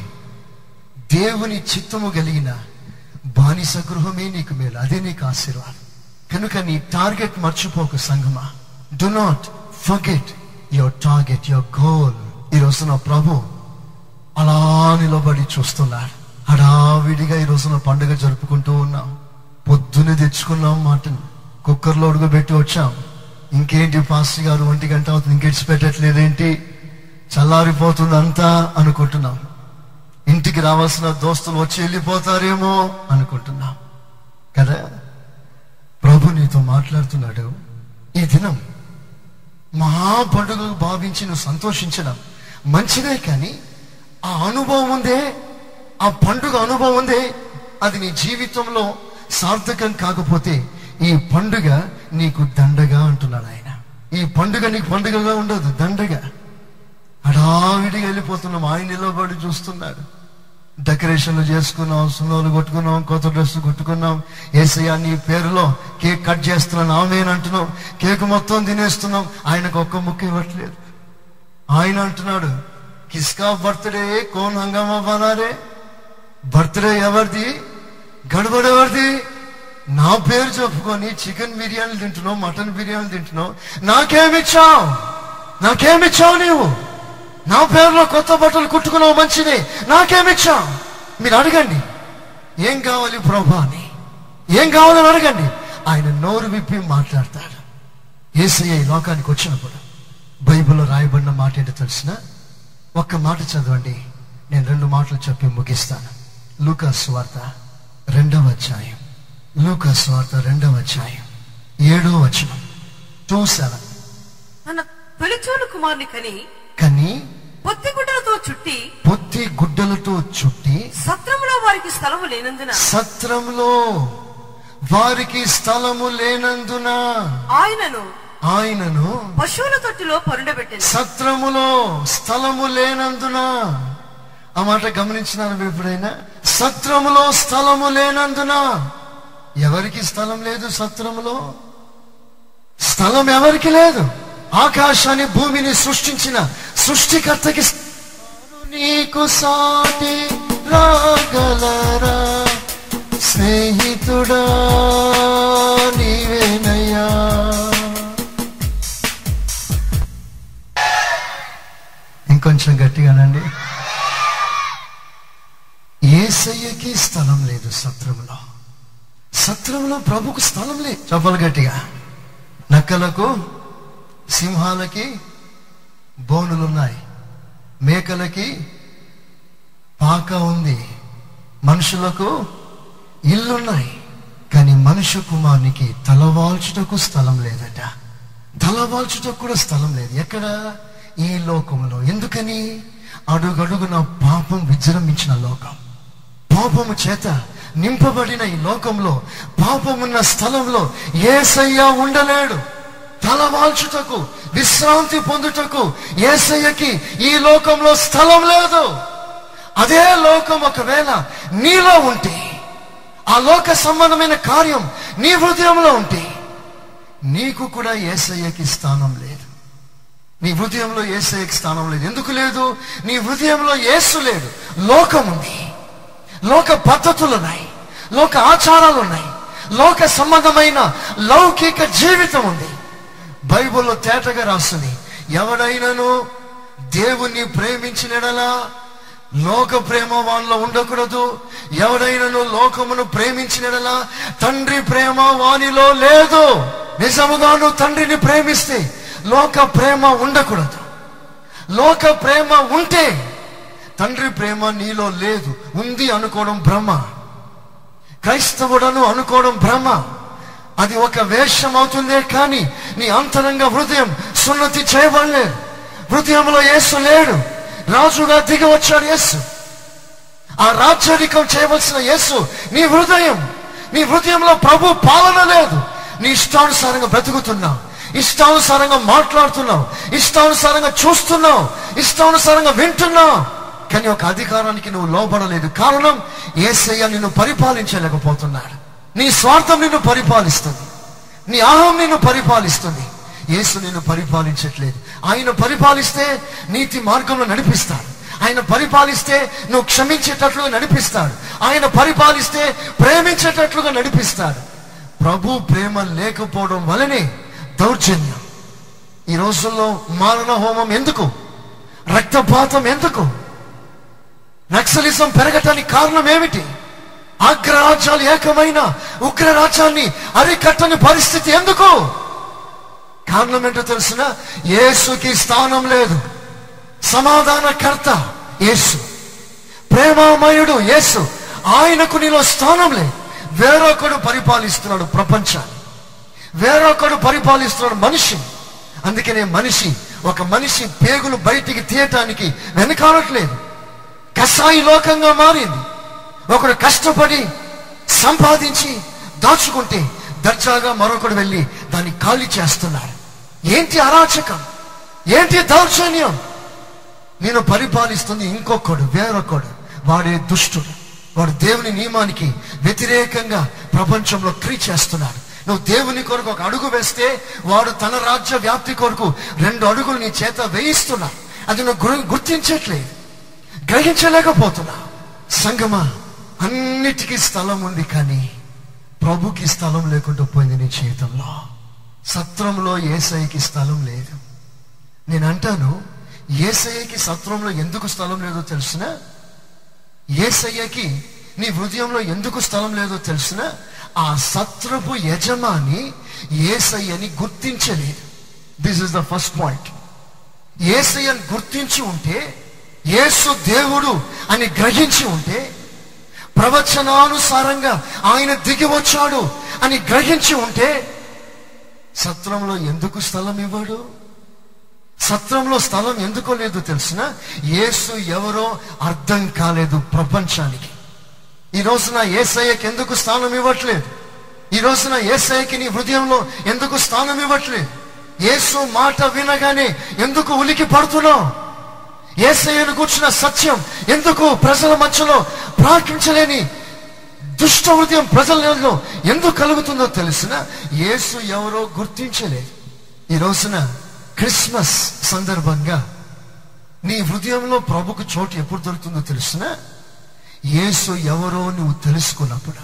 దేవుని చిత్తము కలిగిన బానిస గృహమే నీకు మేలు అదే నీకు ఆశీర్వాదం కనుక నీ టార్గెట్ మర్చిపోకు సంగమా do not forget your target your goal ఈ రోజు నా ప్రభు అలా నిలబడి చూస్తున్నాడు హడావిడిగా ఈ రోజున పండుగ జరుపుకుంటూ ఉన్నాం పొద్దునే తెచ్చుకున్నాం మాటను కుక్కర్లో ఉడకబెట్టి వచ్చాం ఇంకేంటి పాస్టర్ గారు ఒంటి గంట అవుతుంది ఇంకెడిచి పెట్టట్లేదేంటి చల్లారిపోతుంది అంతా అనుకుంటున్నాం ఇంటికి రావాల్సిన దోస్తులు వచ్చి వెళ్ళిపోతారేమో అనుకుంటున్నాం కదా ప్రభు నీతో మాట్లాడుతున్నాడు ఈ దినం మహా పండుగ భావించి నువ్వు సంతోషించడం మంచిదే కానీ ఆ అనుభవం ఉందే ఆ పండుగ అనుభవం ఉందే అది నీ జీవితంలో సార్థకం కాకపోతే ఈ పండుగ నీకు దండగా అంటున్నాడు ఆయన ఈ పండుగ నీకు పండుగగా ఉండదు దండగా హడావిడిగా వెళ్ళిపోతున్నాం ఆయన నిలబడి చూస్తున్నాడు డెకరేషన్లు చేసుకున్నాం సున్నోలు కొట్టుకున్నాం కొత్త డ్రెస్ కొట్టుకున్నాం ఏసయ్య నీ పేరులో కేక్ కట్ చేస్తున్నాను ఆమెన్ అంటున్నాం కేక్ మొత్తం తినేస్తున్నాం ఆయనకు ఒక్క ముక్క ఇవ్వట్లేదు ఆయన అంటున్నాడు కిస్కా బర్త్డే కోన్ హంగామా బనారే బర్త్డే ఎవరిది గడబడ ఎవరిది నా పేరు చెప్పుకొని చికెన్ బిర్యానీ తింటున్నావు మటన్ బిర్యానీ తింటున్నావు నాకేమిచ్చావు నాకేమిచ్చావు నీవు నా పేరులో కొత్త బట్టలు కుట్టుకున్నావు మంచిది నాకేమిచ్చావు మీరు అడగండి ఏం కావాలి ప్రభా అని ఏం కావాలని అడగండి ఆయన నోరు విప్పి మాట్లాడతాడు ఏసయ్య ఈ లోకానికి వచ్చినప్పుడు బైబిల్లో రాయబడిన మాట ఏంటో తెలిసిన ఒక్క మాట చదవండి నేను రెండు మాటలు చెప్పి ముగిస్తాను లూకాస్ వార్త రెండవ అధ్యాయం లూకాస్ వార్త రెండవ అధ్యాయం ఏడో వచనం టూ సెవెన్ తన తొలిచూలు కుమారుని కని కానీ పొత్తిగుడ్డలతో చుట్టి పొత్తి గుడ్డలతో చుట్టి సత్రములో వారికి స్థలము లేనందున సత్రంలో వారికి స్థలము లేనందున ఆయనను ఆయనను పశువుల తొట్టిలో పరుండబెట్టింది సత్రములో స్థలము లేనందున ఆ మాట గమనించినారు మీరు ఎప్పుడైనా సత్రములో స్థలము లేనందున ఎవరికి స్థలం లేదు సత్రములో స్థలం ఎవరికి లేదు ఆకాశాన్ని భూమిని సృష్టించిన సృష్టికర్తకి నీకు సాటి రాగలరా స్నేహితుడా నీవేనయ్యా ఇంకొంచెం గట్టిగానండి ఏసయ్యకి స్థలం లేదు సత్రంలో సత్రంలో ప్రభుకు స్థలం లేదు చెప్పలు గట్టిగా నక్కలకు సింహాలకి బోనులున్నాయి మేకలకి పాక ఉంది మనుషులకు ఇల్లున్నాయి కానీ మనుష్య కుమారునికి తలవాల్చుటకు స్థలం లేదట తలవాల్చుటకు కూడా స్థలం లేదు ఎక్కడ ఈ లోకంలో ఎందుకని అడుగడుగున పాపం విజృంభించిన లోకం పాపము చేత నింపబడిన ఈ లోకంలో పాపమున్న స్థలంలో ఏసయ్య ఉండలేడు తలవాల్చుటకు విశ్రాంతి పొందుటకు ఏసయ్యకి ఈ లోకంలో స్థలం లేదు అదే లోకం ఒకవేళ నీలో ఉంటే ఆ లోక సంబంధమైన కార్యం నీ హృదయంలో ఉంటే నీకు కూడా ఏసయ్యకి స్థానం లేదు నీ హృదయంలో ఏసయ్యకి స్థానం లేదు ఎందుకు లేదు నీ హృదయంలో యేసు లేడు లోకం ఉంది లోక పద్ధతులు ఉన్నాయి లోక ఆచారాలు ఉన్నాయి లోక సంబంధమైన లౌకిక జీవితం ఉంది బైబిల్లో తేటగా రాస్తుంది ఎవడైనాను దేవుణ్ణి ప్రేమించినడలా లోక ప్రేమ వాళ్ళలో ఉండకూడదు ఎవడైనను లోకమును ప్రేమించినలా తండ్రి ప్రేమ వానిలో లేదు నిజముగా నువ్వు తండ్రిని ప్రేమిస్తే లోక ప్రేమ ఉండకూడదు లోక ప్రేమ ఉంటే తండ్రి ప్రేమ నీలో లేదు ఉంది అనుకోవడం భ్రమ క్రైస్తవుడను అనుకోవడం భ్రమ అది ఒక వేషం అవుతుందే కానీ నీ అంతరంగ హృదయం సున్నతి చేయబడలేదు హృదయంలో యేసు లేడు రాజుగా దిగి వచ్చాడు యేసు ఆ రాజ్యాధికం చేయవలసిన యేసు నీ హృదయం నీ హృదయంలో ప్రభు పాలన లేదు నీ ఇష్టానుసారంగా బ్రతుకుతున్నావు ఇష్టానుసారంగా మాట్లాడుతున్నావు ఇష్టానుసారంగా చూస్తున్నావు ఇష్టానుసారంగా వింటున్నావు కానీ ఒక అధికారానికి నువ్వు లోబడలేదు కారణం ఏసయ్య నిన్ను పరిపాలించలేకపోతున్నాడు నీ స్వార్థం నిన్ను పరిపాలిస్తుంది నీ అహం నిన్ను పరిపాలిస్తుంది యేసు నిన్ను పరిపాలించట్లేదు ఆయన పరిపాలిస్తే నీతి మార్గంలో నడిపిస్తాడు ఆయన పరిపాలిస్తే నువ్వు క్షమించేటట్లుగా నడిపిస్తాడు ఆయన పరిపాలిస్తే ప్రేమించేటట్లుగా నడిపిస్తాడు ప్రభు ప్రేమ లేకపోవడం వలనే దౌర్జన్యం ఈ రోజుల్లో మారణ హోమం ఎందుకు రక్తపాతం ఎందుకు నక్సలిజం పెరగటానికి కారణం ఏమిటి అగ్రరాజ్యాలు ఏకమైన ఉగ్రరాజ్యాన్ని అరికట్టని పరిస్థితి ఎందుకు కారణం ఏంటో తెలిసిన యేసుకి స్థానం లేదు సమాధానకర్త యేసు ప్రేమామయుడు యేసు ఆయనకు నీలో స్థానం లేదు వేరొకడు పరిపాలిస్తున్నాడు ప్రపంచాన్ని వేరొకడు పరిపాలిస్తున్నాడు మనిషి అందుకనే మనిషి ఒక మనిషి పేగులు బయటికి తీయటానికి వెనకాడట్లేదు కసాయి లోకంగా మారింది ఒకడు కష్టపడి సంపాదించి దాచుకుంటే దర్జాగా మరొకడు వెళ్ళి దాన్ని ఖాళీ చేస్తున్నాడు ఏంటి అరాచకం ఏంటి దౌర్జన్యం నేను పరిపాలిస్తుంది ఇంకొకడు వేరొకడు వాడే దుష్టుడు వాడు దేవుని నియమానికి వ్యతిరేకంగా ప్రపంచంలో క్రియ చేస్తున్నాడు నువ్వు దేవుని కొరకు ఒక అడుగు వేస్తే వాడు తన రాజ్య వ్యాప్తి కొరకు రెండు అడుగులు నీ చేత వేయిస్తున్నాడు అది నువ్వు గుర్- గుర్తించట్లేదు గ్రహించలేకపోతున్నా సంగమా అన్నిటికీ స్థలం ఉంది కానీ ప్రభుకి స్థలం లేకుండా పోయింది నీ జీవితంలో సత్రంలో ఏసైకి స్థలం లేదు నేను అంటాను ఏసయ్యకి సత్రంలో ఎందుకు స్థలం లేదో తెలిసిన ఏసయ్యకి నీ హృదయంలో ఎందుకు స్థలం లేదో తెలిసిన ఆ సత్రపు యజమాని ఏసయ్యని గుర్తించలేదు this is the first point ఏసయ్యని గుర్తించి ఉంటే యేసు దేవుడు అని గ్రహించి ఉంటే ప్రవచనానుసారంగా ఆయన దిగి వచ్చాడు అని గ్రహించి ఉంటే సత్రంలో ఎందుకు స్థలం ఇవ్వడు సత్రంలో స్థలం ఎందుకో లేదో తెలిసిన యేసు ఎవరో అర్థం కాలేదు ప్రపంచానికి ఈ రోజున ఏసయ్యకి ఎందుకు స్థానం ఇవ్వట్లేదు ఈ రోజున ఏసయ్యకి నీ హృదయంలో ఎందుకు స్థానం ఇవ్వట్లేదు యేసు మాట వినగానే ఎందుకు ఉలికి పడుతున్నావు ఏసయ్యను కూర్చున్న సత్యం ఎందుకు ప్రజల మధ్యలో ప్రార్థించలేని దుష్ట హృదయం ప్రజలలో ఎందుకు కలుగుతుందో తెలిసిన యేసు ఎవరో గుర్తించలేదు ఈ రోజున క్రిస్మస్ సందర్భంగా నీ హృదయంలో ప్రభుకు చోటు ఎప్పుడు దొరుకుతుందో తెలిసిన యేసు ఎవరో నువ్వు తెలుసుకున్నప్పుడు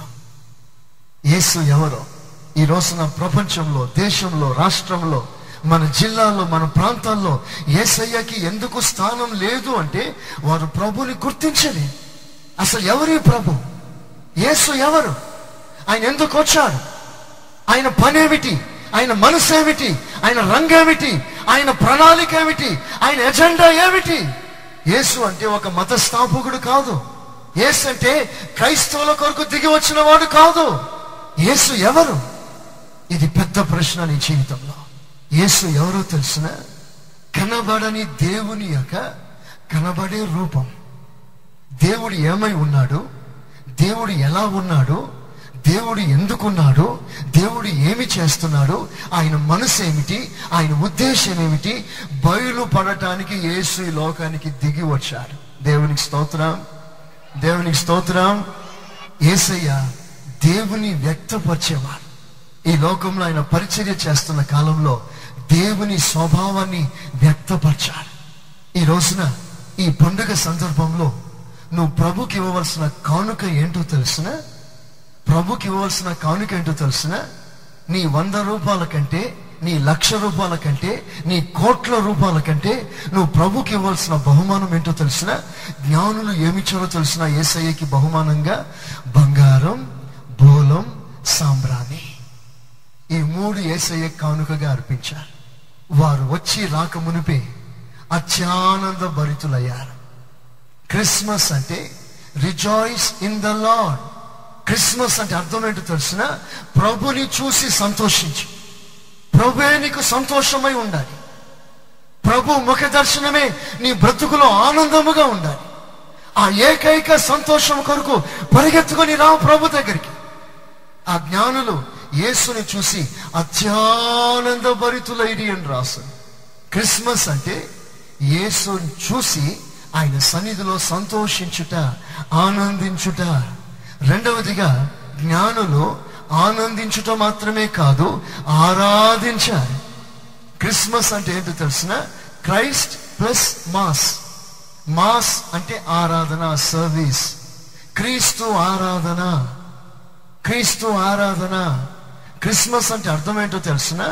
యేసు ఎవరో ఈ రోజున ప్రపంచంలో దేశంలో రాష్ట్రంలో మన జిల్లాలో మన ప్రాంతాల్లో ఏసయ్యకి ఎందుకు స్థానం లేదు అంటే వారు ప్రభుని గుర్తించలే అసలు ఎవరి ప్రభు యేసు ఎవరు ఆయన ఎందుకు వచ్చాడు ఆయన పనేమిటి ఆయన మనసు ఏమిటి ఆయన రంగు ఏమిటి ఆయన ప్రణాళిక ఏమిటి ఆయన ఎజెండా ఏమిటి యేసు అంటే ఒక మత స్థాపకుడు కాదు యేసు అంటే క్రైస్తవుల కొరకు దిగి వచ్చిన వాడు కాదు యేసు ఎవరు ఇది పెద్ద ప్రశ్న నీ జీవితంలో యేసు ఎవరో తెలిసిన కనబడని దేవుని యొక్క కనబడే రూపం దేవుడు ఏమై ఉన్నాడు దేవుడు ఎలా ఉన్నాడు దేవుడు ఎందుకున్నాడు దేవుడు ఏమి చేస్తున్నాడు ఆయన మనసు ఏమిటి ఆయన ఉద్దేశం ఏమిటి బయలు పడటానికి యేసు ఈ లోకానికి దిగి వచ్చాడు దేవునికి స్తోత్రం దేవునికి స్తోత్రం ఏసయ్య దేవుని వ్యక్తపరిచేవాడు ఈ లోకంలో ఆయన పరిచర్య చేస్తున్న కాలంలో దేవుని స్వభావాన్ని వ్యక్తపరిచాడు ఈ రోజున ఈ పండుగ సందర్భంలో నువ్వు ప్రభుకి ఇవ్వవలసిన కానుక ఏంటో తెలిసిన ప్రభుకి ఇవ్వవలసిన కానుక ఏంటో తెలిసిన నీ వంద రూపాయల కంటే నీ లక్ష రూపాయల కంటే నీ కోట్ల రూపాయల కంటే నువ్వు ప్రభుకి ఇవ్వాల్సిన బహుమానం ఏంటో తెలిసిన జ్ఞానులు ఏమిచ్చారో తెలిసిన ఏసయ్యకి బహుమానంగా బంగారం బోలం సాంబ్రాణి ఈ మూడు ఏసయ్య కానుకగా అర్పించారు వారు వచ్చి రాక మునిపే అత్యానంద భరితులయ్యారు క్రిస్మస్ అంటే rejoice in the Lord Christmas అంటే అర్థం ఏంటో తెలిసిన ప్రభుని చూసి సంతోషించు ప్రభువే నీకు సంతోషమై ఉండాలి ప్రభు ముఖ దర్శనమే నీ బ్రతుకులో ఆనందముగా ఉండాలి ఆ ఏకైక సంతోషం కొరకు పరిగెత్తుకొని రా ప్రభు దగ్గరికి ఆ జ్ఞానులు యేసుని చూసి అత్యానంద భరితులైరి అని రాశారు క్రిస్మస్ అంటే యేసుని చూసి ఆయన సన్నిధిలో సంతోషించుట ఆనందించుట రెండవదిగా జ్ఞానులు ఆనందించుట మాత్రమే కాదు ఆరాధించారు క్రిస్మస్ అంటే ఏంటో తెలిసిన క్రైస్ట్ ప్లస్ మాస్ మాస్ అంటే ఆరాధన సర్వీస్ క్రీస్తు ఆరాధన క్రీస్తు ఆరాధన క్రిస్మస్ అంటే అర్థం ఏంటో తెలిసిన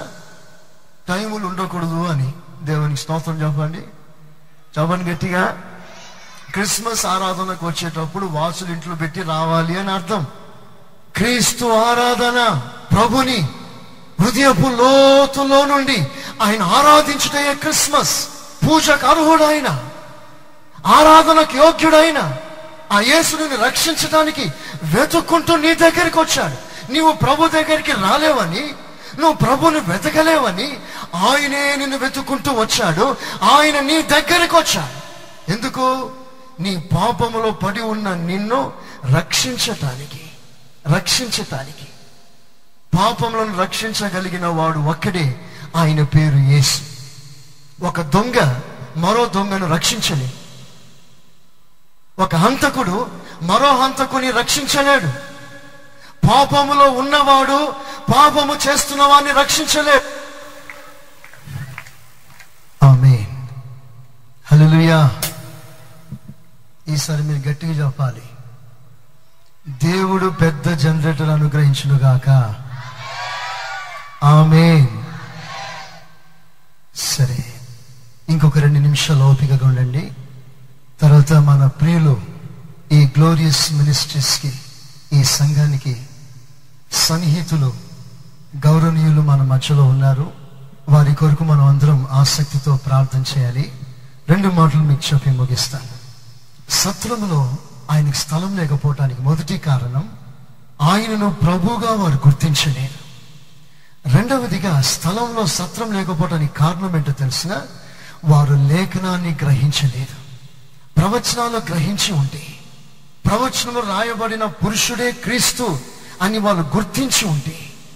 టైములు ఉండకూడదు అని దేవునికి స్తోత్రం చెప్పండి చెప్పండి గట్టిగా క్రిస్మస్ ఆరాధనకు వచ్చేటప్పుడు వాసులు ఇంట్లో పెట్టి రావాలి అని అర్థం క్రీస్తు ఆరాధన ప్రభుని హృదయపు లోతులో నుండి ఆయన ఆరాధించుటే క్రిస్మస్ పూజకు అర్హుడైన ఆరాధనకు యోగ్యుడైన ఆ యేసుని రక్షించడానికి వెతుక్కుంటూ నీ దగ్గరికి వచ్చాడు నీవు ప్రభు దగ్గరికి రాలేవని నువ్వు ప్రభుని వెతకలేవని ఆయనే నిన్ను వెతుక్కుంటూ వచ్చాడు ఆయన నీ దగ్గరికి వచ్చాడు ఎందుకు నీ పాపములో పడి ఉన్న నిన్ను రక్షించటానికి రక్షించటానికి పాపములను రక్షించగలిగిన వాడు ఒక్కడే ఆయన పేరు యేసు ఒక దొంగ మరో దొంగను రక్షించలే ఒక హంతకుడు మరో హంతకుని రక్షించలేడు పాపములో ఉన్నవాడు పాపము చేస్తున్న వాడిని రక్షించలేడు ఆమె హల్లెలూయా ఈసారి మీరు గట్టిగా చెప్పాలి దేవుడు పెద్ద జనరేటర్ అనుగ్రహించునుగాక ఆమె సరే ఇంకొక రెండు నిమిషాలు ఓపికగా ఉండండి తర్వాత మన ప్రియులు ఈ గ్లోరియస్ మినిస్ట్రీస్కి ఈ సంఘానికి సన్నిహితులు గౌరవనీయులు మన మధ్యలో ఉన్నారు వారి కొరకు మనం అందరం ఆసక్తితో ప్రార్థన చేయాలి రెండు మాటలు మీకు చెప్పి ముగిస్తాను సత్రములో ఆయనకు స్థలం లేకపోవటానికి మొదటి కారణం ఆయనను ప్రభువుగా వారు గుర్తించలేరు రెండవదిగా స్థలంలో సత్రం లేకపోవటానికి కారణం ఏంటో తెలిసిన వారు లేఖనాన్ని గ్రహించలేదు ప్రవచనాలు గ్రహించి ఉంటే ప్రవచనంలో రాయబడిన పురుషుడే క్రీస్తు అని వాళ్ళు గుర్తించి ఉంటే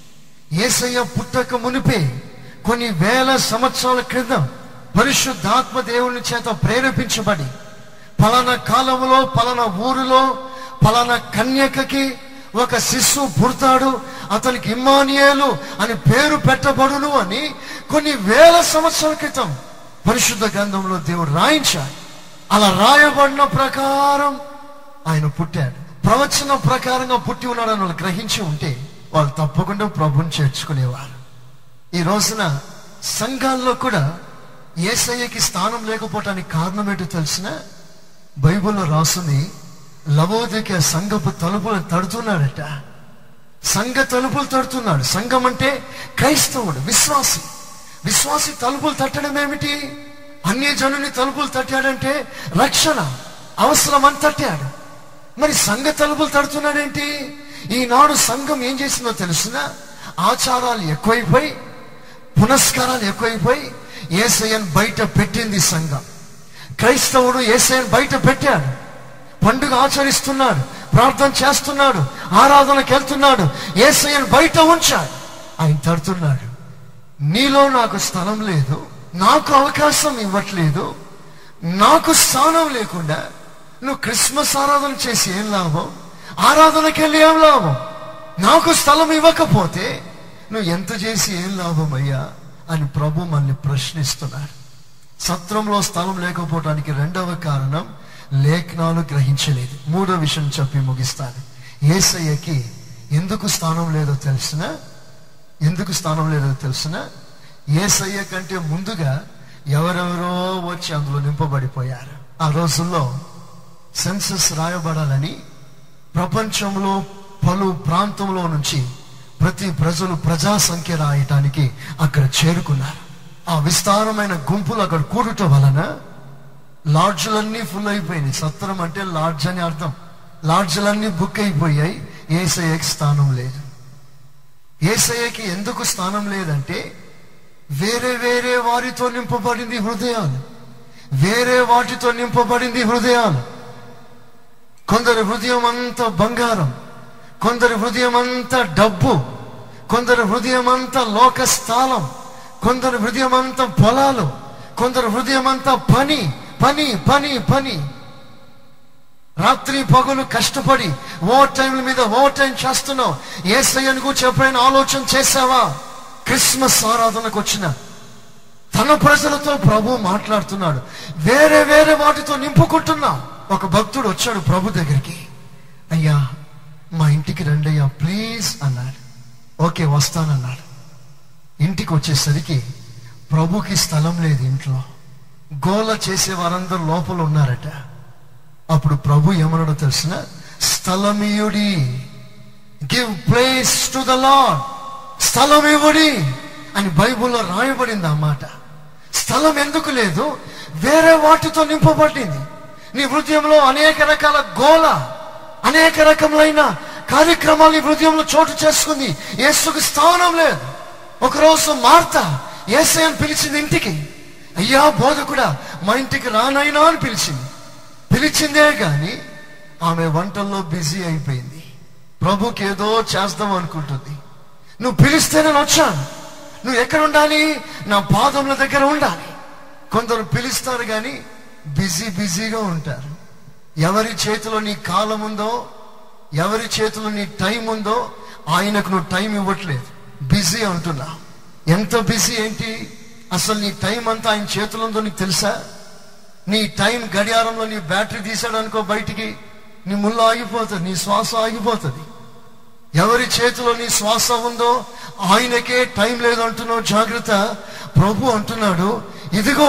ఏసయ్య పుట్టక మునిపే కొన్ని వేల సంవత్సరాల క్రితం పరిశుద్ధాత్మ దేవుని చేత ప్రేరేపించబడి పలానా కాలంలో పలానా ఊరిలో పలానా కన్యకకి ఒక శిశువు పుడతాడు అతనికి ఇమ్మానియేలు అని పేరు పెట్టబడును అని కొన్ని వేల సంవత్సరాల క్రితం పరిశుద్ధ గ్రంథంలో దేవుడు రాయించాడు అలా రాయబడిన ప్రకారం ఆయన పుట్టాడు ప్రవచన ప్రకారంగా పుట్టి ఉన్నాడని వాళ్ళు గ్రహించి ఉంటే వాళ్ళు తప్పకుండా ప్రభుని చేర్చుకునేవారు ఈ రోజున సంఘాల్లో కూడా ఏసయ్యకి స్థానం లేకపోవటానికి కారణం ఏంటో తెలిసిన బైబిల్లో రాసుంది లవోదిక సంఘపు తలుపులు తడుతున్నాడట సంఘ తలుపులు తడుతున్నాడు సంఘం అంటే క్రైస్తవుడు విశ్వాసి విశ్వాసి తలుపులు తట్టడం ఏమిటి అన్య జనుని తలుపులు తట్టాడంటే రక్షణ అవసరం అని తట్టాడు మరి సంఘ తలుపులు తడుతున్నాడేంటి ఈనాడు సంఘం ఏం చేసిందో తెలిసిన ఆచారాలు ఎక్కువైపోయి పునస్కారాలు ఎక్కువైపోయి ఏసయ్యను బయట పెట్టింది సంఘం క్రైస్తవుడు ఏసయ్యను బయట పెట్టాడు పండుగ ఆచరిస్తున్నాడు ప్రార్థన చేస్తున్నాడు ఆరాధనకి వెళ్తున్నాడు ఏసయ్యను బయట ఉంచాడు ఆయన తడుతున్నాడు నీలో నాకు స్థలం లేదు నాకు అవకాశం ఇవ్వట్లేదు నాకు స్థానం లేకుండా నువ్వు క్రిస్మస్ ఆరాధన చేసి ఏం లాభం ఆరాధనకి వెళ్ళి ఏం లాభం నాకు స్థలం ఇవ్వకపోతే నువ్వు ఎంత చేసి ఏం లాభం అయ్యా అని ప్రభు మనల్ని ప్రశ్నిస్తున్నాడు సత్రంలో స్థలం లేకపోవడానికి రెండవ కారణం లేఖనాలు గ్రహించలేదు మూడో విషయం చెప్పి ముగిస్తాను ఏసయ్యకి ఎందుకు స్థానం లేదో తెలిసిన ఎందుకు స్థానం లేదో తెలిసిన ఏసయ్య కంటే ముందుగా ఎవరెవరో వచ్చి అందులో నింపబడిపోయారు ఆ రోజుల్లో సెన్సస్ రాయబడాలని ప్రపంచంలో పలు ప్రాంతంలో నుంచి ప్రతి ప్రజలు ప్రజా సంఖ్య రాయటానికి అక్కడ చేరుకున్నారు ఆ విస్తారమైన గుంపులు అక్కడ కూడటం వలన లాడ్జ్లన్నీ ఫుల్ అయిపోయినాయి సత్రం అంటే లాడ్జ్ అని అర్థం లాడ్జ్లన్నీ బుక్ అయిపోయాయి ఏసఐకి స్థానం లేదు ఏసఐకి ఎందుకు స్థానం లేదంటే వేరే వేరే వారితో నింపబడింది హృదయాలు వేరే వాటితో నింపబడింది హృదయాలు కొందరి హృదయం అంతా బంగారం కొందరి హృదయం అంతా డబ్బు కొందరి హృదయం అంతా లోక స్థానం కొందరి హృదయం అంతా పొలాలు కొందరి హృదయం అంతా పని పని పని పని రాత్రి పగలు కష్టపడి ఓవర్ టైంల మీద ఓవర్ టైం చేస్తున్నావు ఏసయ్యను గురించి ఎప్పుడైనా ఆలోచన చేసావా క్రిస్మస్ ఆరాధనకు వచ్చిన తన ప్రజలతో ప్రభు మాట్లాడుతున్నాడు వేరే వేరే వాటితో నింపుకుంటున్నా ఒక భక్తుడు వచ్చాడు ప్రభు దగ్గరికి అయ్యా మా ఇంటికి రండి అయ్యా ప్లీజ్ అన్నాడు ఓకే వస్తానన్నాడు ఇంటికి వచ్చేసరికి ప్రభుకి స్థలం లేదు ఇంట్లో గోల చేసే వారందరూ లోపల ఉన్నారట అప్పుడు ప్రభు ఏమన్నాడో తెలిసిన స్థలమీయుడి give place to the Lord స్థలం ఇవ్వడి అని బైబిల్లో రాయబడింది ఆ మాట స్థలం ఎందుకు లేదు వేరే వాటితో నింపబడింది నీ హృదయంలో అనేక రకాల గోల అనేక రకములైన కార్యక్రమాలు నీ హృదయంలో చోటు చేసుకుంది యేసుకు స్థానం లేదు ఒకరోజు మార్త ఏసై అని పిలిచింది ఇంటికి అయ్యా బోధకుడా మా ఇంటికి రానైనా అని పిలిచింది పిలిచిందే గాని ఆమె వంటల్లో బిజీ అయిపోయింది ప్రభుకి ఏదో చేద్దాం అనుకుంటుంది నువ్వు పిలిస్తే నేను వచ్చాను నువ్వు ఎక్కడ ఉండాలి నా పాదముల దగ్గర ఉండాలి కొందరు పిలుస్తారు కానీ బిజీ బిజీగా ఉంటారు ఎవరి చేతిలో నీ కాలం ఉందో ఎవరి చేతిలో నీ టైం ఉందో ఆయనకు నువ్వు టైం ఇవ్వట్లేదు బిజీ అంటున్నా ఎంత బిజీ ఏంటి అసలు నీ టైం అంతా ఆయన చేతిలో ఉందో నీకు తెలుసా నీ టైం గడియారంలో నీ బ్యాటరీ తీసాడు అనుకో బయటికి నీ ముళ్ళు ఆగిపోతుంది నీ శ్వాస ఆగిపోతుంది ఎవరి చేతిలో నీ శ్వాస ఉందో ఆయనకే టైం లేదు అంటున్నావు జాగ్రత్త ప్రభు అంటున్నాడు ఇదిగో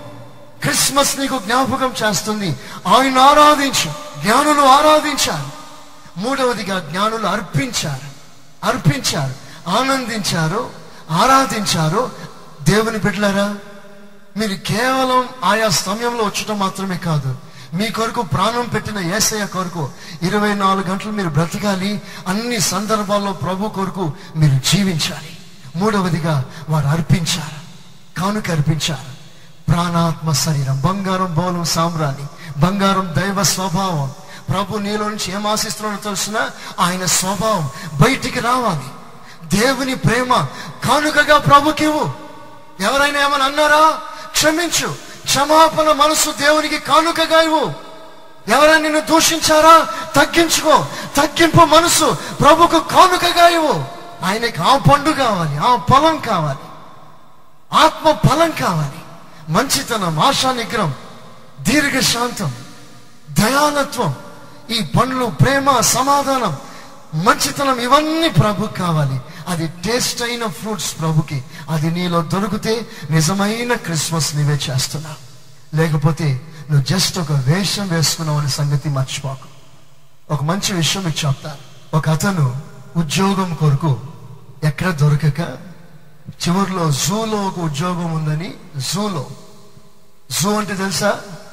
క్రిస్మస్ నీకు జ్ఞాపకం చేస్తుంది ఆయన ఆరాధించు జ్ఞానులు ఆరాధించారు మూడవదిగా జ్ఞానులు అర్పించారు అర్పించారు ఆనందించారు ఆరాధించారు దేవుని బిడ్డలారా మీరు కేవలం ఆయా సమయంలో వచ్చటం మాత్రమే కాదు మీ కొరకు ప్రాణం పెట్టిన ఏసయ్య కొరకు ఇరవై నాలుగు గంటలు మీరు బ్రతకాలి అన్ని సందర్భాల్లో ప్రభు కొరకు మీరు జీవించాలి మూడవదిగా వారు అర్పించారు కానుక అర్పించారు ప్రాణాత్మ శరీరం బంగారం బౌలం సామ్రాణి బంగారం దైవ స్వభావం ప్రభు నీలో నుంచి ఏం ఆశిస్తున్నాడో తెలిసిన ఆయన స్వభావం బయటికి రావాలి దేవుని ప్రేమ కానుకగా ప్రభుకివ్వు ఎవరైనా ఏమని అన్నారా క్షమించు క్షమాపణ మనసు దేవునికి కానుకగా ఇవ్వు ఎవరైనా నిన్ను దూషించారా తగ్గించుకో తగ్గింపు మనసు ప్రభుకు కానుకగా ఇవ్వు ఆయనకి ఆ పండు కావాలి ఆ పొలం కావాలి ఆత్మ ఫలం కావాలి మంచితనం ఆశా నిగ్రహం దీర్ఘశాంతం దయాలత్వం ఈ పండ్లు ప్రేమ సమాధానం మంచితనం ఇవన్నీ ప్రభుకి కావాలి అది టేస్ట్ అయిన ఫ్రూట్స్ ప్రభుకి అది నీలో దొరికితే నిజమైన క్రిస్మస్ నీవే చేస్తున్నా లేకపోతే నువ్వు జస్ట్ ఒక వేషం వేసుకున్నావు అనే సంగతి మర్చిపోకు ఒక మంచి విషయం మీకు చెప్తాను ఒక అతను ఉద్యోగం కొరకు ఎక్కడ దొరకక చివరిలో జూలో ఒక ఉద్యోగం ఉందని జూలో జూ అంటే తెలుసా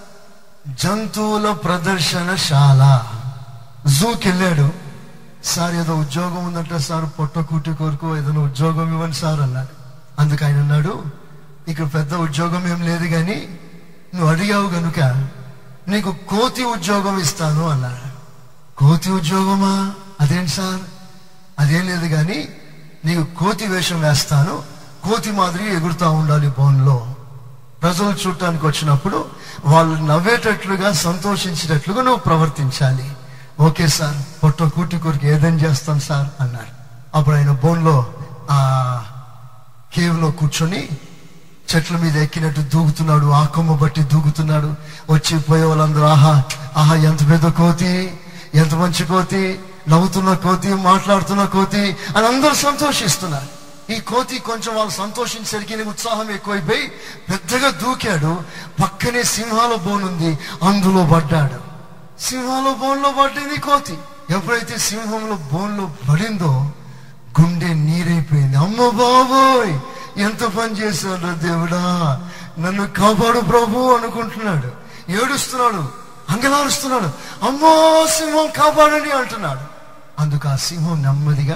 జంతువుల ప్రదర్శనశాల జూకి వెళ్ళాడు సార్ ఏదో ఉద్యోగం ఉందంటే సార్ పొట్ట కుట్టి కొరకు ఏదైనా ఉద్యోగం ఇవ్వండి సార్ అన్నాడు అందుకు ఆయన అన్నాడు ఇక్కడ పెద్ద ఉద్యోగం ఏం లేదు కానీ నువ్వు అడిగావు గనుక నీకు కోతి ఉద్యోగం ఇస్తాను అన్నాడు కోతి ఉద్యోగమా అదేంటి సార్ అదేం లేదు కానీ నీకు కోతి వేషం వేస్తాను కోతి మాదిరి ఎగురుతా ఉండాలి బోన్లో ప్రజలు చూడటానికి వచ్చినప్పుడు వాళ్ళు నవ్వేటట్లుగా సంతోషించేటట్లుగా నువ్వు ప్రవర్తించాలి ఓకే సార్ పొట్ట కూటి కొరికి ఏదైనా చేస్తాను సార్ అన్నాడు అప్పుడు ఆయన బోన్లో ఆ కేవ్లో కూర్చొని చెట్ల మీద ఎక్కినట్టు దూకుతున్నాడు ఆ కొమ్మ బట్టి దూకుతున్నాడు వచ్చి పోయే వాళ్ళందరూ ఆహా ఆహా ఎంత పెద్ద కోతి ఎంత మంచి కోతి నవ్వుతున్న కోతి మాట్లాడుతున్న కోతి అని అందరూ సంతోషిస్తున్నారు ఈ కోతి కొంచెం వాళ్ళు సంతోషించరికి ఈయనకి ఉత్సాహం ఎక్కువైపోయి పెద్దగా దూకాడు పక్కనే సింహాల బోన్ ఉంది అందులో పడ్డాడు సింహాల బోన్లో పడ్డింది కోతి ఎప్పుడైతే సింహంలో బోన్లో పడిందో గుండె నీరైపోయింది అమ్మ బాబోయ్ ఎంత పని చేశాడు దేవుడా నన్ను కాపాడు ప్రభు అనుకుంటున్నాడు ఏడుస్తున్నాడు అంగలారుస్తున్నాడు అమ్మో సింహం కాపాడండి అంటున్నాడు అందుకు ఆ సింహం నెమ్మదిగా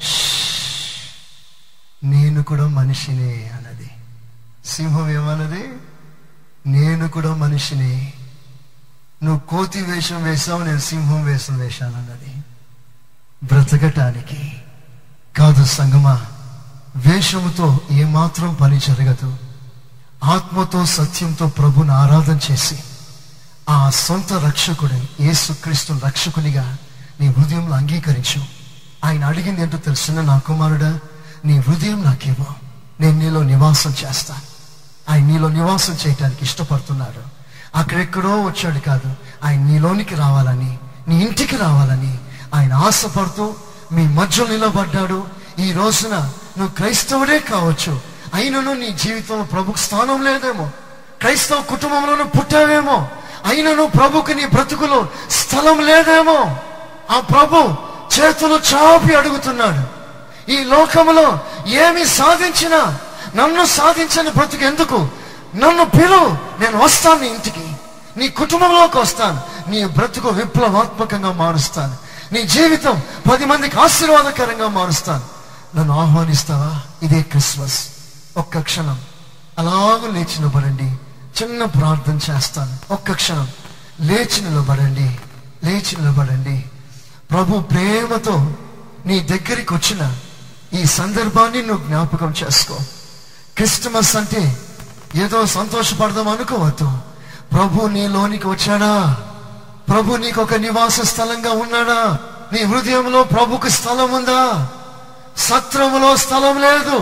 నేను కూడా మనిషినే అన్నది సింహం ఏమన్నది నేను కూడా మనిషిని నువ్వు కోతి వేషం వేశావు నేను సింహం వేషం వేశాను అన్నది బ్రతకటానికి కాదు సంగమా వేషముతో ఏమాత్రం పని జరగదు ఆత్మతో సత్యంతో ప్రభుని ఆరాధన చేసి ఆ సొంత రక్షకుడి యేసుక్రీస్తు రక్షకునిగా నీ హృదయంలో అంగీకరించు ఆయన అడిగింది ఏంటో తెలుసున్న నా కుమారుడా నీ హృదయం నాకేమో నేను నీలో నివాసం చేస్తాను ఆయన నీలో నివాసం చేయటానికి ఇష్టపడుతున్నాడు అక్కడెక్కడో వచ్చాడు కాదు ఆయన నీలోనికి రావాలని నీ ఇంటికి రావాలని ఆయన ఆశపడుతూ మీ మధ్య నిలబడ్డాడు ఈ రోజున నువ్వు క్రైస్తవుడే కావచ్చు అయినను నీ జీవితంలో ప్రభుకు స్థానం లేదేమో క్రైస్తవ కుటుంబంలోనూ పుట్టావేమో అయినను ప్రభుకి నీ బ్రతుకులో స్థలం లేదేమో ఆ ప్రభు చేతులు చాపి అడుగుతున్నాడు ఈ లోకములో ఏమి సాధించినా నన్ను సాధించని బ్రతుకు ఎందుకు నన్ను పిలు నేను వస్తాను నీ ఇంటికి నీ కుటుంబంలోకి వస్తాను నీ బ్రతుకు విప్లవాత్మకంగా మారుస్తాను నీ జీవితం పది మందికి ఆశీర్వాదకరంగా మారుస్తాను నన్ను ఆహ్వానిస్తావా ఇదే క్రిస్మస్ ఒక్క క్షణం అలాగూ లేచి నిలబడండి చిన్న ప్రార్థన చేస్తాను ఒక్క క్షణం లేచి నిలబడండి లేచి నిలబడండి ప్రభు ప్రేమతో నీ దగ్గరికి వచ్చిన ఈ సందర్భాన్ని నువ్వు జ్ఞాపకం చేసుకో క్రిస్టమస్ అంటే ఏదో సంతోషపడదాం అనుకోవద్దు ప్రభు నీలోనికి వచ్చాడా ప్రభు నీకు ఒక నివాస స్థలంగా ఉన్నాడా నీ హృదయంలో ప్రభుకు స్థలం ఉందా సత్రములో స్థలం లేదు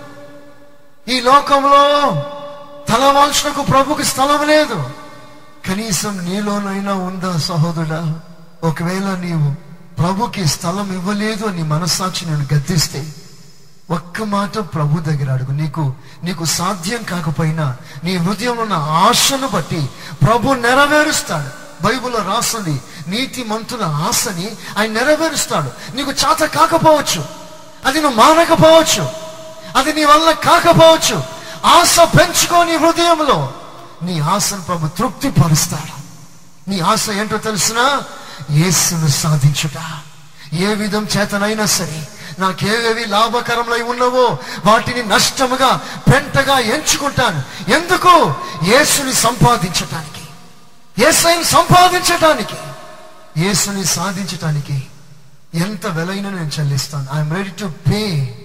ఈ లోకంలో తలవాల్చునకు ప్రభుకి స్థలం లేదు కనీసం నీలోనైనా ఉందా సహోదరుడా ఒకవేళ నీవు ప్రభుకి స్థలం ఇవ్వలేదు అని మనస్సాక్షి నేను గద్దిస్తే ఒక్క మాట ప్రభు దగ్గర అడుగు నీకు నీకు సాధ్యం కాకపోయినా నీ హృదయంలో ఉన్న ఆశను బట్టి ప్రభు నెరవేరుస్తాడు బైబిల్లో రాస్తుంది నీతి మంతుల ఆశని ఆయన నెరవేరుస్తాడు నీకు చేత కాకపోవచ్చు అది నువ్వు మానకపోవచ్చు అది నీ వల్ల కాకపోవచ్చు ఆశ పెంచుకో నీ హృదయంలో నీ ఆశను ప్రభు తృప్తి పరుస్తాడు నీ ఆశ ఏంటో తెలుసునా యేసును సాధించుట ఏ విధం చేతనైనా సరే నాకేవేవి లాభకరములై ఉన్నవో వాటిని నష్టముగా పెంటగా ఎంచుకుంటాను ఎందుకు యేసుని సంపాదించటానికి యేసుని సంపాదించటానికి యేసుని సాధించటానికి ఎంత వెలైనా నేను చెల్లిస్తాను I'm ready to pay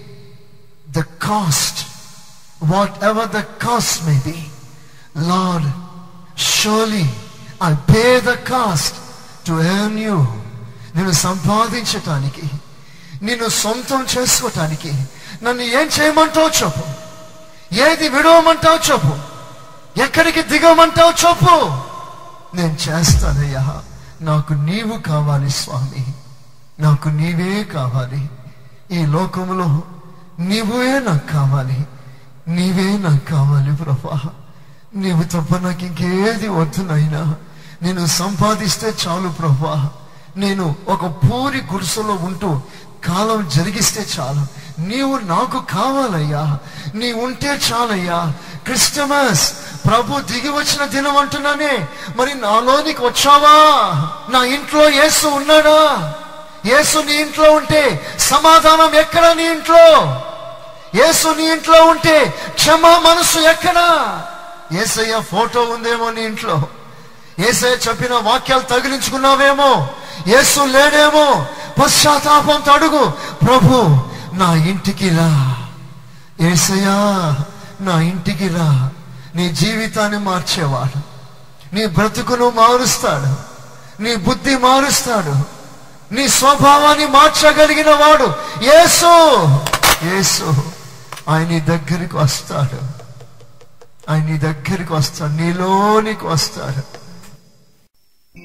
the cost whatever the cost may be Lord surely I pay the cost to earn you నేను సంపాదించటానికి నిన్ను సొంతం చేసుకోవటానికి నన్ను ఏం చేయమంటావు చెప్పు ఏది విడవమంటావు చెప్పు ఎక్కడికి దిగమంటావు చెప్పు నేను చేస్తానయ్యా నాకు నీవు కావాలి స్వామి నాకు నీవే కావాలి ఈ లోకములో నీవే నాకు కావాలి నీవే నాకు కావాలి ప్రభా నీవు తప్ప నాకు ఇంకేది వద్దు నాయనా నేను సంపాదిస్తే చాలు ప్రభా నేను ఒక పూరి గుడిసెలో ఉంటూ కాలం జరిగిస్తే చాలు నీవు నాకు కావాలయ్యా నీ ఉంటే చాలయ్యా క్రిస్టమస్ ప్రభు దిగి వచ్చిన దినం అంటున్నానే మరి నాలోనికి వచ్చావా నా ఇంట్లో యేసు ఉన్నాడా యేసు నీ ఇంట్లో ఉంటే సమాధానం ఎక్కడ నీ ఇంట్లో యేసు నీ ఇంట్లో ఉంటే క్షమా మనసు ఎక్కడా ఏసయ్య ఫోటో ఉందేమో నీ ఇంట్లో ఏసయ్య చెప్పిన వాక్యాలు తగిలించుకున్నావేమో యేసు లేడేమో పశ్చాత్తాపంతో అడుగు ప్రభు నా ఇంటికి రా ఏసయ్యా నా ఇంటికి రా నీ జీవితాన్ని మార్చేవాడు నీ బ్రతుకును మారుస్తాడు నీ బుద్ధి మారుస్తాడు నీ స్వభావాన్ని మార్చగలిగిన వాడు యేసు యేసు ఆయన నీ దగ్గరికి వస్తాడు ఆయన నీ దగ్గరికి వస్తాడు నీలోనికి వస్తాడు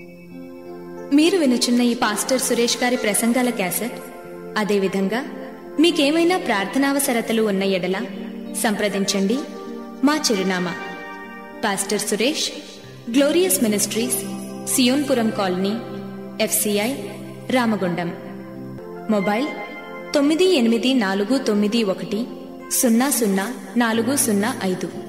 మీరు వినుచున్న ఈ పాస్టర్ సురేష్ గారి ప్రసంగాల క్యాసెట్ అదేవిధంగా మీకేమైనా ప్రార్థనావసరతలు ఉన్న ఎడల సంప్రదించండి మా చిరునామా pastor Suresh glorious ministries Sionpuram colony FCI Ramagundam mobile తొమ్మిది ఎనిమిది నాలుగు తొమ్మిది ఒకటి సున్నా సున్నా నాలుగు సున్నా ఐదు